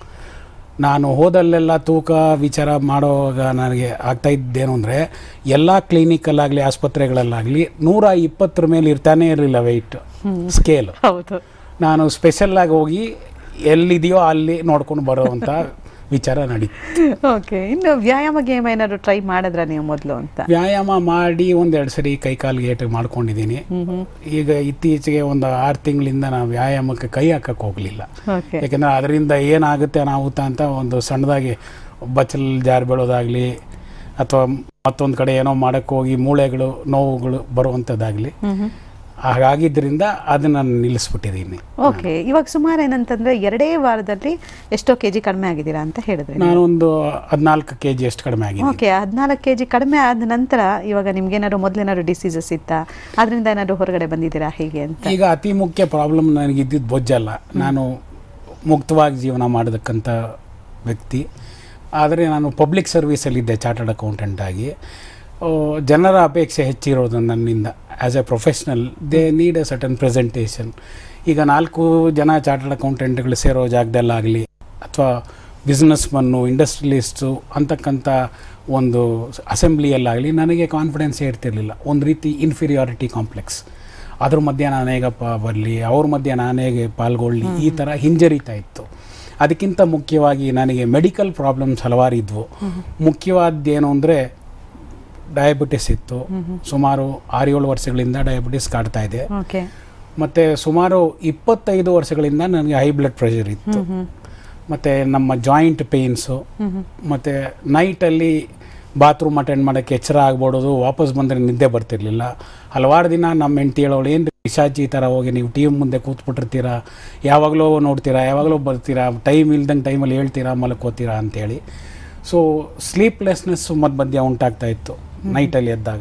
ನಾನು ಹೋದಲ್ಲೆಲ್ಲ ತೂಕ ವಿಚಾರ ಮಾಡುವಾಗ ನನಗೆ ಆಗ್ತಾ ಇದ್ದೇನು ಅಂದರೆ ಎಲ್ಲ ಕ್ಲಿನಿಕಲ್ಲಾಗಲಿ ಆಸ್ಪತ್ರೆಗಳಲ್ಲಾಗಲಿ ನೂರ ಇಪ್ಪತ್ತರ ಮೇಲೆ ಇರ್ತಾನೆ ಇರಲಿಲ್ಲ ವೆಯ್ಟ್ ಸ್ಕೇಲ್ ಹೌದು ನಾನು ಸ್ಪೆಷಲ್ಲಾಗಿ ಹೋಗಿ ಎಲ್ಲಿದೆಯೋ ಅಲ್ಲಿ ನೋಡ್ಕೊಂಡು ಬರೋವಂಥ ವಿಚಾರ ನಡೀತು ಓಕೆ ಇನ್ನು ವ್ಯಾಯಾಮ ಗೇಮ್ ಏನಾದ್ರು ಟ್ರೈ ಮಾಡಿದ್ರ ನೀವು ಮೊದಲು ಅಂತ ವ್ಯಾಯಾಮ ಮಾಡಿ ಒಂದೆರಡು ಸರಿ ಕೈ ಕಾಲು ಗೇಟ್ ಮಾಡ್ಕೊಂಡಿದ್ದೀನಿ ಈಗ ಇತ್ತೀಚೆಗೆ ಒಂದು ಆರು ತಿಂಗಳಿಂದ ನಾವು ವ್ಯಾಯಾಮಕ್ಕೆ ಕೈ ಹಾಕಕ್ಕೆ ಹೋಗಲಿಲ್ಲ ಓಕೆ ಯಾಕೆಂದರೆ ಅದರಿಂದ ಏನಾಗುತ್ತೆ ಅನಾಹುತ ಅಂತ ಒಂದು ಸಣ್ಣದಾಗಿ ಬಚ್ಚಲ್ ಜಾರು ಬೀಳೋದಾಗಲಿ ಅಥವಾ ಮತ್ತೊಂದು ಕಡೆ ಏನೋ ಮಾಡಕ್ಕೆ ಹೋಗಿ ಮೂಳೆಗಳು ನೋವುಗಳು ಬರುವಂಥದ್ದಾಗಲಿ ಹಾಗಾಗಿದ್ದರಿಂದ ಅದನ್ನು ನಿಲ್ಲಿಸ್ಬಿಟ್ಟಿದ್ದೀನಿ ಓಕೆ ಇವಾಗ ಸುಮಾರು ಏನಂತಂದ್ರೆ ಎರಡೇ ವಾರದಲ್ಲಿ ಎಷ್ಟೋ ಕೆಜಿ ಕಡಿಮೆ ಆಗಿದ್ದೀರಾ ಅಂತ ಹೇಳಿದ್ರಿ ನಾನೊಂದು ಹದಿನಾಲ್ಕು ಕೆ ಜಿ ಅಷ್ಟು ಕಡಿಮೆ ಆಗಿದೆ ಓಕೆ ಹದಿನಾಲ್ಕು ಕೆ ಜಿ ಕಡಿಮೆ ಆದ ನಂತರ ಇವಾಗ ನಿಮ್ಗೇನಾದ್ರು ಮೊದಲೇನಾದ್ರು ಡಿಸೀಸಸ್ ಇತ್ತಾ ಅದರಿಂದ ಏನಾದ್ರು ಹೊರಗಡೆ ಬಂದಿದ್ದೀರಾ ಹೇಗೆ ಅಂತ ಈಗ ಅತಿ ಮುಖ್ಯ ಪ್ರಾಬ್ಲಮ್ ನನಗಿದ್ದಿದ್ದು ಬೊಜ್ಜಲ್ಲ ನಾನು ಮುಕ್ತವಾಗಿ ಜೀವನ ಮಾಡತಕ್ಕಂಥ ವ್ಯಕ್ತಿ ಆದರೆ ನಾನು ಪಬ್ಲಿಕ್ ಸರ್ವಿಸಲ್ಲಿದ್ದೆ ಚಾರ್ಟರ್ಡ್ ಅಕೌಂಟೆಂಟ್ ಆಗಿ ಆ, ಜನರ ಅಪೇಕ್ಷೆ ಹೆಚ್ಚಿರೋದು ನನ್ನಿಂದ as a professional they need a certain presentation ಈಗ ನಾಲ್ಕು ಜನ ಚಾರ್ಟರ್ಡ್ ಅಕೌಂಟೆಂಟ್ಗಳು ಸೇರೋ ಜಾಗದಲ್ಲಾಗಲಿ ಅಥವಾ ಬಿಸ್ನೆಸ್ ಮನ್ನು ಇಂಡಸ್ಟ್ರಿಯಲಿಸ್ಟು ಅಂತಕ್ಕಂಥ ಒಂದು ಅಸೆಂಬ್ಲಿಯಲ್ಲಾಗಲಿ ನನಗೆ ಕಾನ್ಫಿಡೆನ್ಸೇ ಇರ್ತಿರಲಿಲ್ಲ ಒಂದು ರೀತಿ ಇನ್ಫೀರಿಯಾರಿಟಿ ಕಾಂಪ್ಲೆಕ್ಸ್ ಅದ್ರ ಮಧ್ಯೆ ನಾನು ಹೇಗಪ್ಪ ಬರಲಿ ಅವ್ರ ಮಧ್ಯೆ ನಾನು ಹೇಗೆ ಪಾಲ್ಗೊಳ್ಳಿ ಈ ಥರ ಹಿಂಜರಿತಾ ಇತ್ತು ಅದಕ್ಕಿಂತ ಮುಖ್ಯವಾಗಿ ನನಗೆ ಮೆಡಿಕಲ್ ಪ್ರಾಬ್ಲಮ್ಸ್ ಹಲವಾರು ಇದ್ವು ಮುಖ್ಯವಾದ್ದೇನು ಅಂದರೆ ಡಯಾಬಿಟಿಸ್ ಇತ್ತು ಸುಮಾರು ಆರು ಏಳು ವರ್ಷಗಳಿಂದ ಡಯಾಬಿಟಿಸ್ ಕಾಡ್ತಾ ಇದೆ ಓಕೆ ಮತ್ತು ಸುಮಾರು ಇಪ್ಪತ್ತೈದು ವರ್ಷಗಳಿಂದ ನನಗೆ ಹೈ ಬ್ಲಡ್ ಪ್ರೆಷರ್ ಇತ್ತು ಮತ್ತು ನಮ್ಮ ಜಾಯಿಂಟ್ ಪೇಯ್ನ್ಸು ಮತ್ತು ನೈಟಲ್ಲಿ ಬಾತ್ರೂಮ್ ಅಟೆಂಡ್ ಮಾಡೋಕ್ಕೆ ಎಚ್ಚರ ಆಗ್ಬೋಡೋದು ವಾಪಸ್ ಬಂದರೆ ನಿದ್ದೆ ಬರ್ತಿರ್ಲಿಲ್ಲ ಹಲವಾರು ದಿನ ನಮ್ಮ ಹೆಂಡತಿ ಹೇಳೋಳು ಏನು ಪಿಶಾಚಿ ಈ ಥರ ಹೋಗಿ ನೀವು ಟಿ ವಿ ಮುಂದೆ ಕೂತ್ಬಿಟ್ಟಿರ್ತೀರಾ ಯಾವಾಗಲೂ ನೋಡ್ತೀರಾ ಯಾವಾಗಲೂ ಬರ್ತೀರಾ ಟೈಮ್ ಇಲ್ದಂಗೆ ಟೈಮಲ್ಲಿ ಹೇಳ್ತೀರಾ ಮಲ್ಕೋತೀರಾ ಅಂತೇಳಿ ಸೊ ಸ್ಲೀಪ್ಲೆಸ್ನೆಸ್ಸು ಮಧ್ಯ ಮಧ್ಯ ಉಂಟಾಗ್ತಾ ಇತ್ತು ನೈಟಲ್ಲಿ ಎದ್ದಾಗ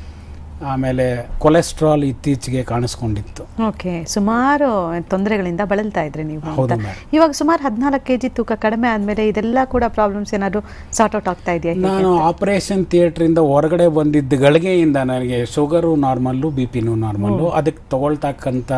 ಆಮೇಲೆ ಕೊಲೆಸ್ಟ್ರಾಲ್ ಇತ್ತೀಚೆಗೆ ಕಾಣಿಸ್ಕೊಂಡಿತ್ತು ಓಕೆ ಸುಮಾರು ತೊಂದರೆಗಳಿಂದ ಬಳಲ್ತಾ ಇದ್ರಿ ನೀವು ಹೌದು ಅಂತ madam. ಇವಾಗ ಸುಮಾರು ಹದಿನಾಲ್ಕು ಕೆ ಜಿ ತೂಕ ಕಡಿಮೆ ಆದ್ಮೇಲೆ ಇದೆಲ್ಲ ಕೂಡ ಪ್ರಾಬ್ಲಮ್ಸ್ ಏನಾದ್ರು ಸಾರ್ಟ್ ಔಟ್ ಆಗ್ತಾ ಇದೆಯಾ ಹೇಗೆ ನಾನು ಅಂತ? ಆಪರೇಷನ್ ಥಿಯೇಟ್ರಿಂದ ಹೊರಗಡೆ ಬಂದಿದ್ದ ಗಳಿಗೆಯಿಂದ ನನಗೆ ಶುಗರು ನಾರ್ಮಲ್ಲು ಬಿ ಪಿನೂ ನಾರ್ಮಲ್ಲು ಅದಕ್ಕೆ ತಗೊಳ್ತಕ್ಕಂಥ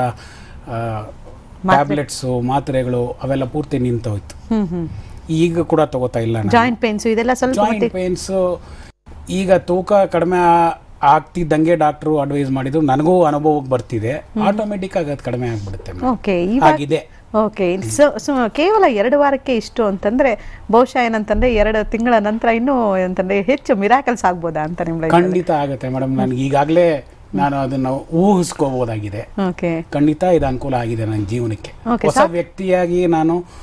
ಟ್ಯಾಬ್ಲೆಟ್ಸು ಮಾತ್ರೆಗಳು ಅವೆಲ್ಲ ಪೂರ್ತಿ ನಿಂತೋಯ್ತು ಹ್ಮ್ ಹ್ಮ್ ಈಗ ಕೂಡ ತಗೋತಾ ಇಲ್ಲ ನಾನು. ಜಾಯಿಂಟ್ ಪೇನ್ಸ್ ಇದೆಲ್ಲ ಸ್ವಲ್ಪ ಜಾಯಿಂಟ್ ಮಟ್ಟಿಗೆ ಪೇನ್ಸು ಈಗ ತೂಕ ಕಡಿಮೆ ಆ- ಆಗ್ತಿದ್ದಂಗೆ ಡಾಕ್ಟ್ರು ಅಡ್ವೈಸ್ ಮಾಡಿದ್ರು ನನಗೂ ಅನುಭವಕ್ಕೆ ಬರ್ತಿದೆ ಆಟೋಮೆಟಿಕ್ ಆಗಿ ಅದು ಕಡಿಮೆ ಆಗ್ಬಿಡುತ್ತೆ madam. ಓಕೆ ಇವಾಗ ಆಗಿದೆ ಓಕೆ ಸೊ ಸೊ ಕೇವಲ ಎರಡು ವಾರಕ್ಕೆ ಇಷ್ಟು ಅಂತಂದ್ರೆ ಬಹುಶಃ ಏನಂತಂದ್ರೆ ಎರಡು ತಿಂಗಳ ನಂತರ ಇನ್ನೂ ಏನಂತಂದ್ರೆ ಹೆಚ್ಚು ಮಿರಾಕಲ್ಸ್ ಆಗ್ಬೋದಾ ಅಂತ ನಿಮ್ಮ life ಅಲ್ಲಿ? ಖಂಡಿತ ಆಗುತ್ತೆ ಮೇಡಮ್ ನನಗೆ ಈಗಾಗಲೇ ನಾನು ಅದನ್ನು ಊಹಿಸ್ಕೋಬೋದಾಗಿದೆ ಓಕೆ ಖಂಡಿತ ಇದು ಅನುಕೂಲ ಆಗಿದೆ ನನ್ನ ಜೀವನಕ್ಕೆ Okay, ಹೊಸ ವ್ಯಕ್ತಿಯಾಗಿ ನಾನು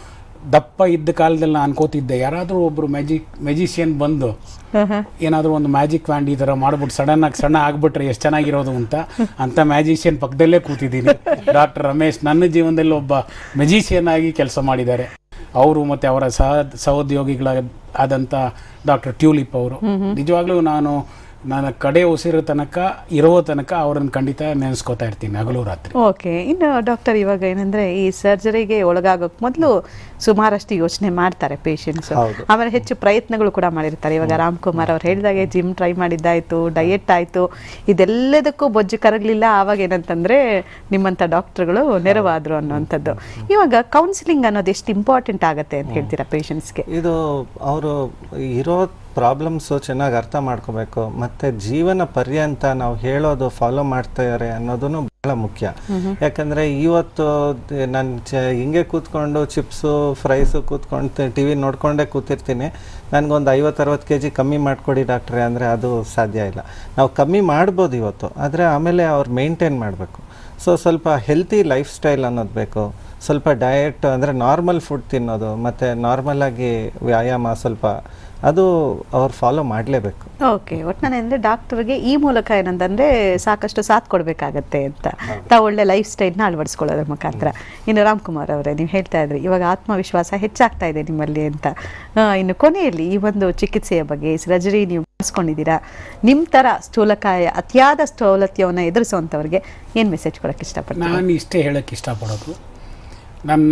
ದಪ್ಪ ಇದ್ದ ಕಾಲದಲ್ಲಿ ನಾನು ಅನ್ಕೋತಿದ್ದೆ ಯಾರಾದರೂ ಒಬ್ಬರು ಮ್ಯಾಜಿಕ್ ಮೆಜಿಷಿಯನ್ ಬಂದು ಏನಾದರೂ ಒಂದು ಮ್ಯಾಜಿಕ್ ವ್ಯಾಂಡ್ ಈ ಥರ ಮಾಡ್ಬಿಟ್ಟು ಸಡನ್ ಆಗಿ ಸಣ್ಣ ಆಗ್ಬಿಟ್ರೆ ಎಷ್ಟು ಚೆನ್ನಾಗಿರೋದು ಅಂತ ಅಂತ ಮ್ಯಾಜಿಷಿಯನ್ ಪಕ್ಕದಲ್ಲೇ ಕೂತಿದ್ದೀನಿ ಡಾಕ್ಟರ್ ರಮೇಶ್ ನನ್ನ ಜೀವನದಲ್ಲಿ ಒಬ್ಬ ಮೆಜಿಷಿಯನ್ ಆಗಿ ಕೆಲಸ ಮಾಡಿದ್ದಾರೆ ಅವರು ಮತ್ತು ಅವರ ಸಹ ಸಹೋದ್ಯೋಗಿಗಳ ಆದಂಥ ಡಾಕ್ಟರ್ ಟ್ಯೂಲಿಪ್ ಅವರು ನಿಜವಾಗ್ಲೂ ನಾನು ನನ್ನ ಕಡೆ ಉಸಿರೋ ತನಕ ಇರೋ ತನಕ ಅವರನ್ನು ಖಂಡಿತ ನೆನೆಸ್ಕೋತಾ ಇರ್ತೀನಿ ಹಗಲು ರಾತ್ರಿ ಓಕೆ ಇನ್ನು ಡಾಕ್ಟರ್ ಇವಾಗ ಏನಂದ್ರೆ ಈ ಸರ್ಜರಿಗೆ ಒಳಗಾಗೋಕ್ ಮೊದಲು ಸುಮಾರಷ್ಟು ಯೋಚನೆ ಮಾಡ್ತಾರೆ ಪೇಷಂಟ್ಸ್ ಹೌದು. ಆಮೇಲೆ ಹೆಚ್ಚು ಪ್ರಯತ್ನಗಳು ಕೂಡ ಮಾಡಿರ್ತಾರೆ ಇವಾಗ ರಾಮ್ಕುಮಾರ್ ಅವ್ರು ಹೇಳಿದಾಗೆ ಜಿಮ್ ಟ್ರೈ ಮಾಡಿದ್ದಾಯ್ತು ಡಯೆಟ್ ಆಯ್ತು ಇದೆಲ್ಲದಕ್ಕೂ ಬೊಜ್ಜು ಕರಗಲಿಲ್ಲ ಆವಾಗ ಏನಂತಂದ್ರೆ ನಿಮ್ಮಂತ ಡಾಕ್ಟರ್ಗಳು ನೆರವಾದ್ರು ಅನ್ನೋಂಥದ್ದು ಇವಾಗ ಕೌನ್ಸಿಲಿಂಗ್ ಅನ್ನೋದು ಎಷ್ಟು ಇಂಪಾರ್ಟೆಂಟ್ ಆಗುತ್ತೆ ಅಂತ ಹೇಳ್ತೀರಾ ಪೇಷಂಟ್ಸ್ಗೆ ಇದು ಅವರು ಇರೋ ಪ್ರಾಬ್ಲಮ್ಸು ಚೆನ್ನಾಗಿ ಅರ್ಥ ಮಾಡ್ಕೋಬೇಕು ಮತ್ತು ಜೀವನ ಪರ್ಯಂತ ನಾವು ಹೇಳೋದು ಫಾಲೋ ಮಾಡ್ತಾರೆ ಅನ್ನೋದೂ ಬಹಳ ಮುಖ್ಯ ಯಾಕಂದರೆ ಇವತ್ತು ನಾನು ಚ ಹಿಂಗೆ ಕೂತ್ಕೊಂಡು ಚಿಪ್ಸು ಫ್ರೈಸು ಕೂತ್ಕೊಂಡು ಟಿ ವಿ ನೋಡ್ಕೊಂಡೇ ಕೂತಿರ್ತೀನಿ ನನಗೊಂದು ಐವತ್ತು ಅರವತ್ತು ಕೆ ಜಿ ಕಮ್ಮಿ ಮಾಡಿಕೊಡಿ ಡಾಕ್ಟ್ರೆ ಅಂದರೆ ಅದು ಸಾಧ್ಯ ಇಲ್ಲ ನಾವು ಕಮ್ಮಿ ಮಾಡ್ಬೋದು ಇವತ್ತು ಆದರೆ ಆಮೇಲೆ ಅವ್ರು ಮೇಂಟೈನ್ ಮಾಡಬೇಕು ಸೊ ಸ್ವಲ್ಪ ಹೆಲ್ತಿ ಲೈಫ್ ಸ್ಟೈಲ್ ಅನ್ನೋದು ಬೇಕು ಸ್ವಲ್ಪ ಡಯಟ್ ಅಂದರೆ ನಾರ್ಮಲ್ ಫುಡ್ ತಿನ್ನೋದು ಮತ್ತು ನಾರ್ಮಲಾಗಿ ವ್ಯಾಯಾಮ ಸ್ವಲ್ಪ ಅದು ಅವ್ರು ಫಾಲೋ ಮಾಡಲೇಬೇಕು ಓಕೆ ಒಟ್ಟಿನಲ್ಲಿ ಅಂದರೆ ಡಾಕ್ಟರ್ಗೆ ಈ ಮೂಲಕ ಏನಂತಂದ್ರೆ ಸಾಕಷ್ಟು ಸಾಥ್ ಕೊಡಬೇಕಾಗತ್ತೆ ಅಂತ ತಾವು ಒಳ್ಳೆ ಲೈಫ್ ಸ್ಟೈಲ್ನ ಅಳವಡಿಸ್ಕೊಳ್ಳೋದ್ರ ಮುಖಾಂತರ ಇನ್ನು ರಾಮ್ಕುಮಾರ್ ಅವರೇ ನೀವು ಹೇಳ್ತಾ ಇದ್ರಿ ಇವಾಗ ಆತ್ಮವಿಶ್ವಾಸ ಹೆಚ್ಚಾಗ್ತಾ ಇದೆ ನಿಮ್ಮಲ್ಲಿ ಅಂತ ಆ, ಇನ್ನು ಕೊನೆಯಲ್ಲಿ ಈ ಒಂದು ಚಿಕಿತ್ಸೆಯ ಬಗ್ಗೆ ಸರ್ಜರಿ ನೀವು ಮಾಡಿಸ್ಕೊಂಡಿದ್ದೀರಾ ನಿಮ್ಮ ಥರ ಸ್ಥೂಲಕಾಯ ಅತಿಯಾದ ಸ್ಥೌಲತ್ಯವನ್ನು ಎದುರಿಸುವಂಥವ್ರಿಗೆ ಏನು ಮೆಸೇಜ್ ಕೊಡೋಕ್ಕೆ ಇಷ್ಟಪಡ್ತೀನಿ ನಾನು ಇಷ್ಟೇ ಹೇಳಕ್ಕೆ ಇಷ್ಟಪಡೋದು ನನ್ನ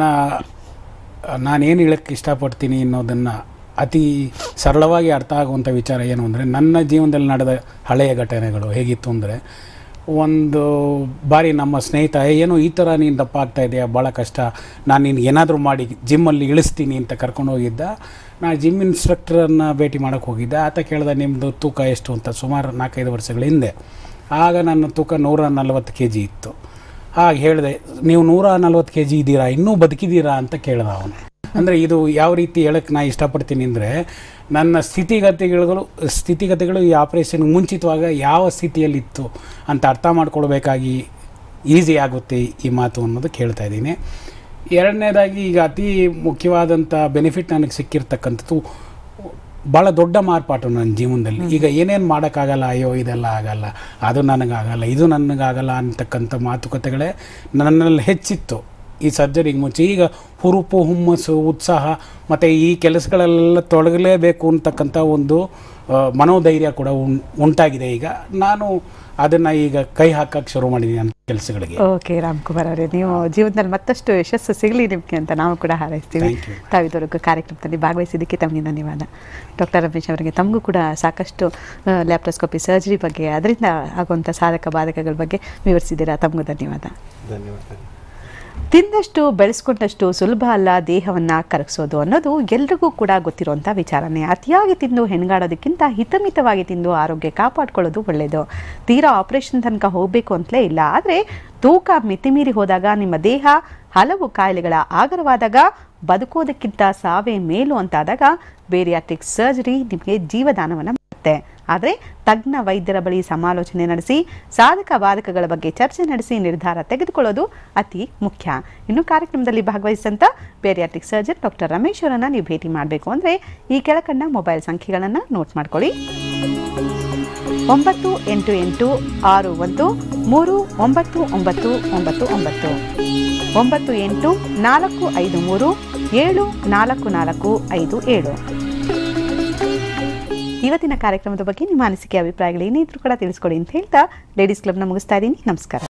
ನಾನೇನು ಹೇಳಕ್ಕೆ ಇಷ್ಟಪಡ್ತೀನಿ ಅನ್ನೋದನ್ನು ಅತಿ ಸರಳವಾಗಿ ಅರ್ಥ ಆಗುವಂಥ ವಿಚಾರ ಏನು ಅಂದರೆ ನನ್ನ ಜೀವನದಲ್ಲಿ ನಡೆದ ಹಳೆಯ ಘಟನೆಗಳು ಹೇಗಿತ್ತು ಅಂದರೆ ಒಂದು ಬಾರಿ ನಮ್ಮ ಸ್ನೇಹಿತ "ಏ, ಏನೋ ಈ ಥರ ನೀನು ದಪ್ಪ ಆಗ್ತಾ ಇದೆಯಾ ಭಾಳ ಕಷ್ಟ ನಾನು ನಿನ್ಗೆ ಏನಾದರೂ ಮಾಡಿ ಜಿಮ್ಮಲ್ಲಿ ಇಳಿಸ್ತೀನಿ ಅಂತ ಕರ್ಕೊಂಡು ಹೋಗಿದ್ದ ನಾನು ಜಿಮ್ ಇನ್ಸ್ಟ್ರಕ್ಟರನ್ನು ಭೇಟಿ ಮಾಡೋಕ್ಕೆ ಹೋಗಿದ್ದೆ ಆತ ಕೇಳ್ದ ನಿಮ್ಮದು ತೂಕ ಎಷ್ಟು ಅಂತ ಸುಮಾರು ನಾಲ್ಕೈದು ವರ್ಷಗಳ ಹಿಂದೆ ಆಗ ನನ್ನ ತೂಕ ನೂರ ನಲ್ವತ್ತು ಕೆ ಜಿ ಇತ್ತು ಆಗ ಹೇಳಿದೆ ನೀವು ನೂರ ನಲ್ವತ್ತು ಕೆ ಜಿ ಇದ್ದೀರಾ ಇನ್ನೂ ಬದುಕಿದ್ದೀರಾ ಅಂತ ಕೇಳ್ದ ಅವನು ಅಂದರೆ ಇದು ಯಾವ ರೀತಿ ಹೇಳಕ್ಕೆ ನಾ ಇಷ್ಟಪಡ್ತೀನಿ ಅಂದರೆ ನನ್ನ ಸ್ಥಿತಿಗತಿಗಳು ಸ್ಥಿತಿಗತಿಗಳು ಈ ಆಪ್ರೇಷನ್ಗೆ ಮುಂಚಿತವಾಗ ಯಾವ ಸ್ಥಿತಿಯಲ್ಲಿತ್ತು ಅಂತ ಅರ್ಥ ಮಾಡ್ಕೊಳ್ಬೇಕಾಗಿ ಈಸಿ ಆಗುತ್ತೆ ಈ ಮಾತು ಅನ್ನೋದಕ್ಕೆ ಹೇಳ್ತಾ ಇದ್ದೀನಿ ಎರಡನೇದಾಗಿ ಈಗ ಅತಿ ಮುಖ್ಯವಾದಂಥ ಬೆನಿಫಿಟ್ ನನಗೆ ಸಿಕ್ಕಿರ್ತಕ್ಕಂಥದ್ದು ಭಾಳ ದೊಡ್ಡ ಮಾರ್ಪಾಟು ನನ್ನ ಜೀವನದಲ್ಲಿ ಈಗ ಏನೇನು ಮಾಡೋಕ್ಕಾಗಲ್ಲ ಅಯ್ಯೋ ಇದೆಲ್ಲ ಆಗಲ್ಲ ಅದು ನನಗಾಗಲ್ಲ ಇದು ನನಗಾಗಲ್ಲ ಅಂತಕ್ಕಂಥ ಮಾತುಕತೆಗಳೇ ನನ್ನಲ್ಲಿ ಹೆಚ್ಚಿತ್ತು ಈ ಸರ್ಜರಿಗೆ ಮುಂಚೆ ಈಗ ಹುರುಪು ಹುಮ್ಮಸ್ಸು ಉತ್ಸಾಹ ಮತ್ತು ಈ ಕೆಲಸಗಳೆಲ್ಲ ತೊಡಗಲೇಬೇಕು ಅಂತಕ್ಕಂಥ ಒಂದು ಆ, ಮನೋಧೈರ್ಯ ಕೂಡ ಉಂ ಉಂಟಾಗಿದೆ ಈಗ ನಾನು ಅದನ್ನು ಈಗ ಕೈ ಹಾಕಕ್ಕೆ ಶುರು ಮಾಡಿದ್ದೀನಿ ನನ್ನ ಕೆಲಸಗಳಿಗೆ ಓಕೆ ರಾಮ್ಕುಮಾರ್ ಅವರೇ ನೀವು ಜೀವನದಲ್ಲಿ ಮತ್ತಷ್ಟು ಯಶಸ್ಸು ಸಿಗಲಿ ನಿಮಗೆ ಅಂತ ನಾವು ಕೂಡ ಹಾರೈಸ್ತೀವಿ Thank you. ತಾವಿದವರೆಗೂ ಕಾರ್ಯಕ್ರಮದಲ್ಲಿ ಭಾಗವಹಿಸಿದ್ದಕ್ಕೆ ತಮಗೆ ಧನ್ಯವಾದ ಡಾಕ್ಟರ್ ರಮೇಶ್ ಅವರಿಗೆ ತಮಗೂ ಕೂಡ ಸಾಕಷ್ಟು ಲ್ಯಾಪ್ರೋಸ್ಕೋಪಿ ಸರ್ಜರಿ ಬಗ್ಗೆ ಅದರಿಂದ ಆಗುವಂಥ ಸಾಧಕ ಬಾಧಕಗಳ ಬಗ್ಗೆ ವಿವರಿಸಿದ್ದೀರಾ ತಮಗೂ ಧನ್ಯವಾದ ಧನ್ಯವಾದ ತಿಂದಷ್ಟು ಬೆಳೆಸ್ಕೊಂಡಷ್ಟು ಸುಲಭ ಅಲ್ಲ ದೇಹವನ್ನ ಕರಗಿಸೋದು ಅನ್ನೋದು ಎಲ್ರಿಗೂ ಕೂಡ ಗೊತ್ತಿರುವಂಥ ವಿಚಾರನೆ ಅತಿಯಾಗಿ ತಿಂದು ಹೆಣ್ಗಾಡೋದಕ್ಕಿಂತ ಹಿತಮಿತವಾಗಿ ತಿಂದು ಆರೋಗ್ಯ ಕಾಪಾಡ್ಕೊಳ್ಳೋದು ಒಳ್ಳೆಯದು ತೀರಾ ಆಪರೇಷನ್ ತನಕ ಹೋಗಬೇಕು ಅಂತಲೇ ಇಲ್ಲ ಆದರೆ ತೂಕ ಮಿತಿಮೀರಿ ಹೋದಾಗ ನಿಮ್ಮ ದೇಹ ಹಲವು ಕಾಯಿಲೆಗಳ ಆಗರವಾದಾಗ ಬದುಕೋದಕ್ಕಿಂತ ಸಾವೇ ಮೇಲು ಅಂತಾದಾಗ ಬೇರಿಯಾಟ್ರಿಕ್ ಸರ್ಜರಿ ನಿಮಗೆ ಜೀವದಾನವನ್ನು ಮಾಡುತ್ತೆ ಆದರೆ ತಜ್ಞ ವೈದ್ಯರ ಬಳಿ ಸಮಾಲೋಚನೆ ನಡೆಸಿ ಸಾಧಕ ಬಾಧಕಗಳ ಬಗ್ಗೆ ಚರ್ಚೆ ನಡೆಸಿ ನಿರ್ಧಾರ ತೆಗೆದುಕೊಳ್ಳೋದು ಅತಿ ಮುಖ್ಯ ಇನ್ನು ಕಾರ್ಯಕ್ರಮದಲ್ಲಿ ಭಾಗವಹಿಸಿದಂಥ ಬೇರಿಯಾಟ್ರಿಕ್ ಸರ್ಜನ್ ಡಾಕ್ಟರ್ ರಮೇಶ್ ಅವರನ್ನ ನೀವು ಭೇಟಿ ಮಾಡಬೇಕು ಅಂದರೆ ಈ ಕೆಳಕಂಡ ಮೊಬೈಲ್ ಸಂಖ್ಯೆಗಳನ್ನು ನೋಟ್ ಮಾಡ್ಕೊಳ್ಳಿ ಒಂಬತ್ತು ಎಂಟು ಎಂಟು ಆರು ಒಂದು ಮೂರು ಒಂಬತ್ತು ಒಂಬತ್ತು ಒಂಬತ್ತು ಒಂಬತ್ತು ಒಂಬತ್ತು ಎಂಟು ನಾಲ್ಕು ಐದು ಮೂರು ಏಳು ನಾಲ್ಕು ನಾಲ್ಕು ಐದು ಏಳು ಇವತ್ತಿನ ಕಾರ್ಯಕ್ರಮದ ಬಗ್ಗೆ ನಿಮ್ಮ ಅನಿಸಿಕೆ ಅಭಿಪ್ರಾಯಗಳು ಏನಿದ್ರು ಕೂಡ ತಿಳಿಸ್ಕೊಡಿ ಅಂತ ಹೇಳ್ತಾ ಲೇಡೀಸ್ ಕ್ಲಬ್ನ ಮುಗಿಸ್ತಾ ಇದ್ದೀನಿ ನಮಸ್ಕಾರ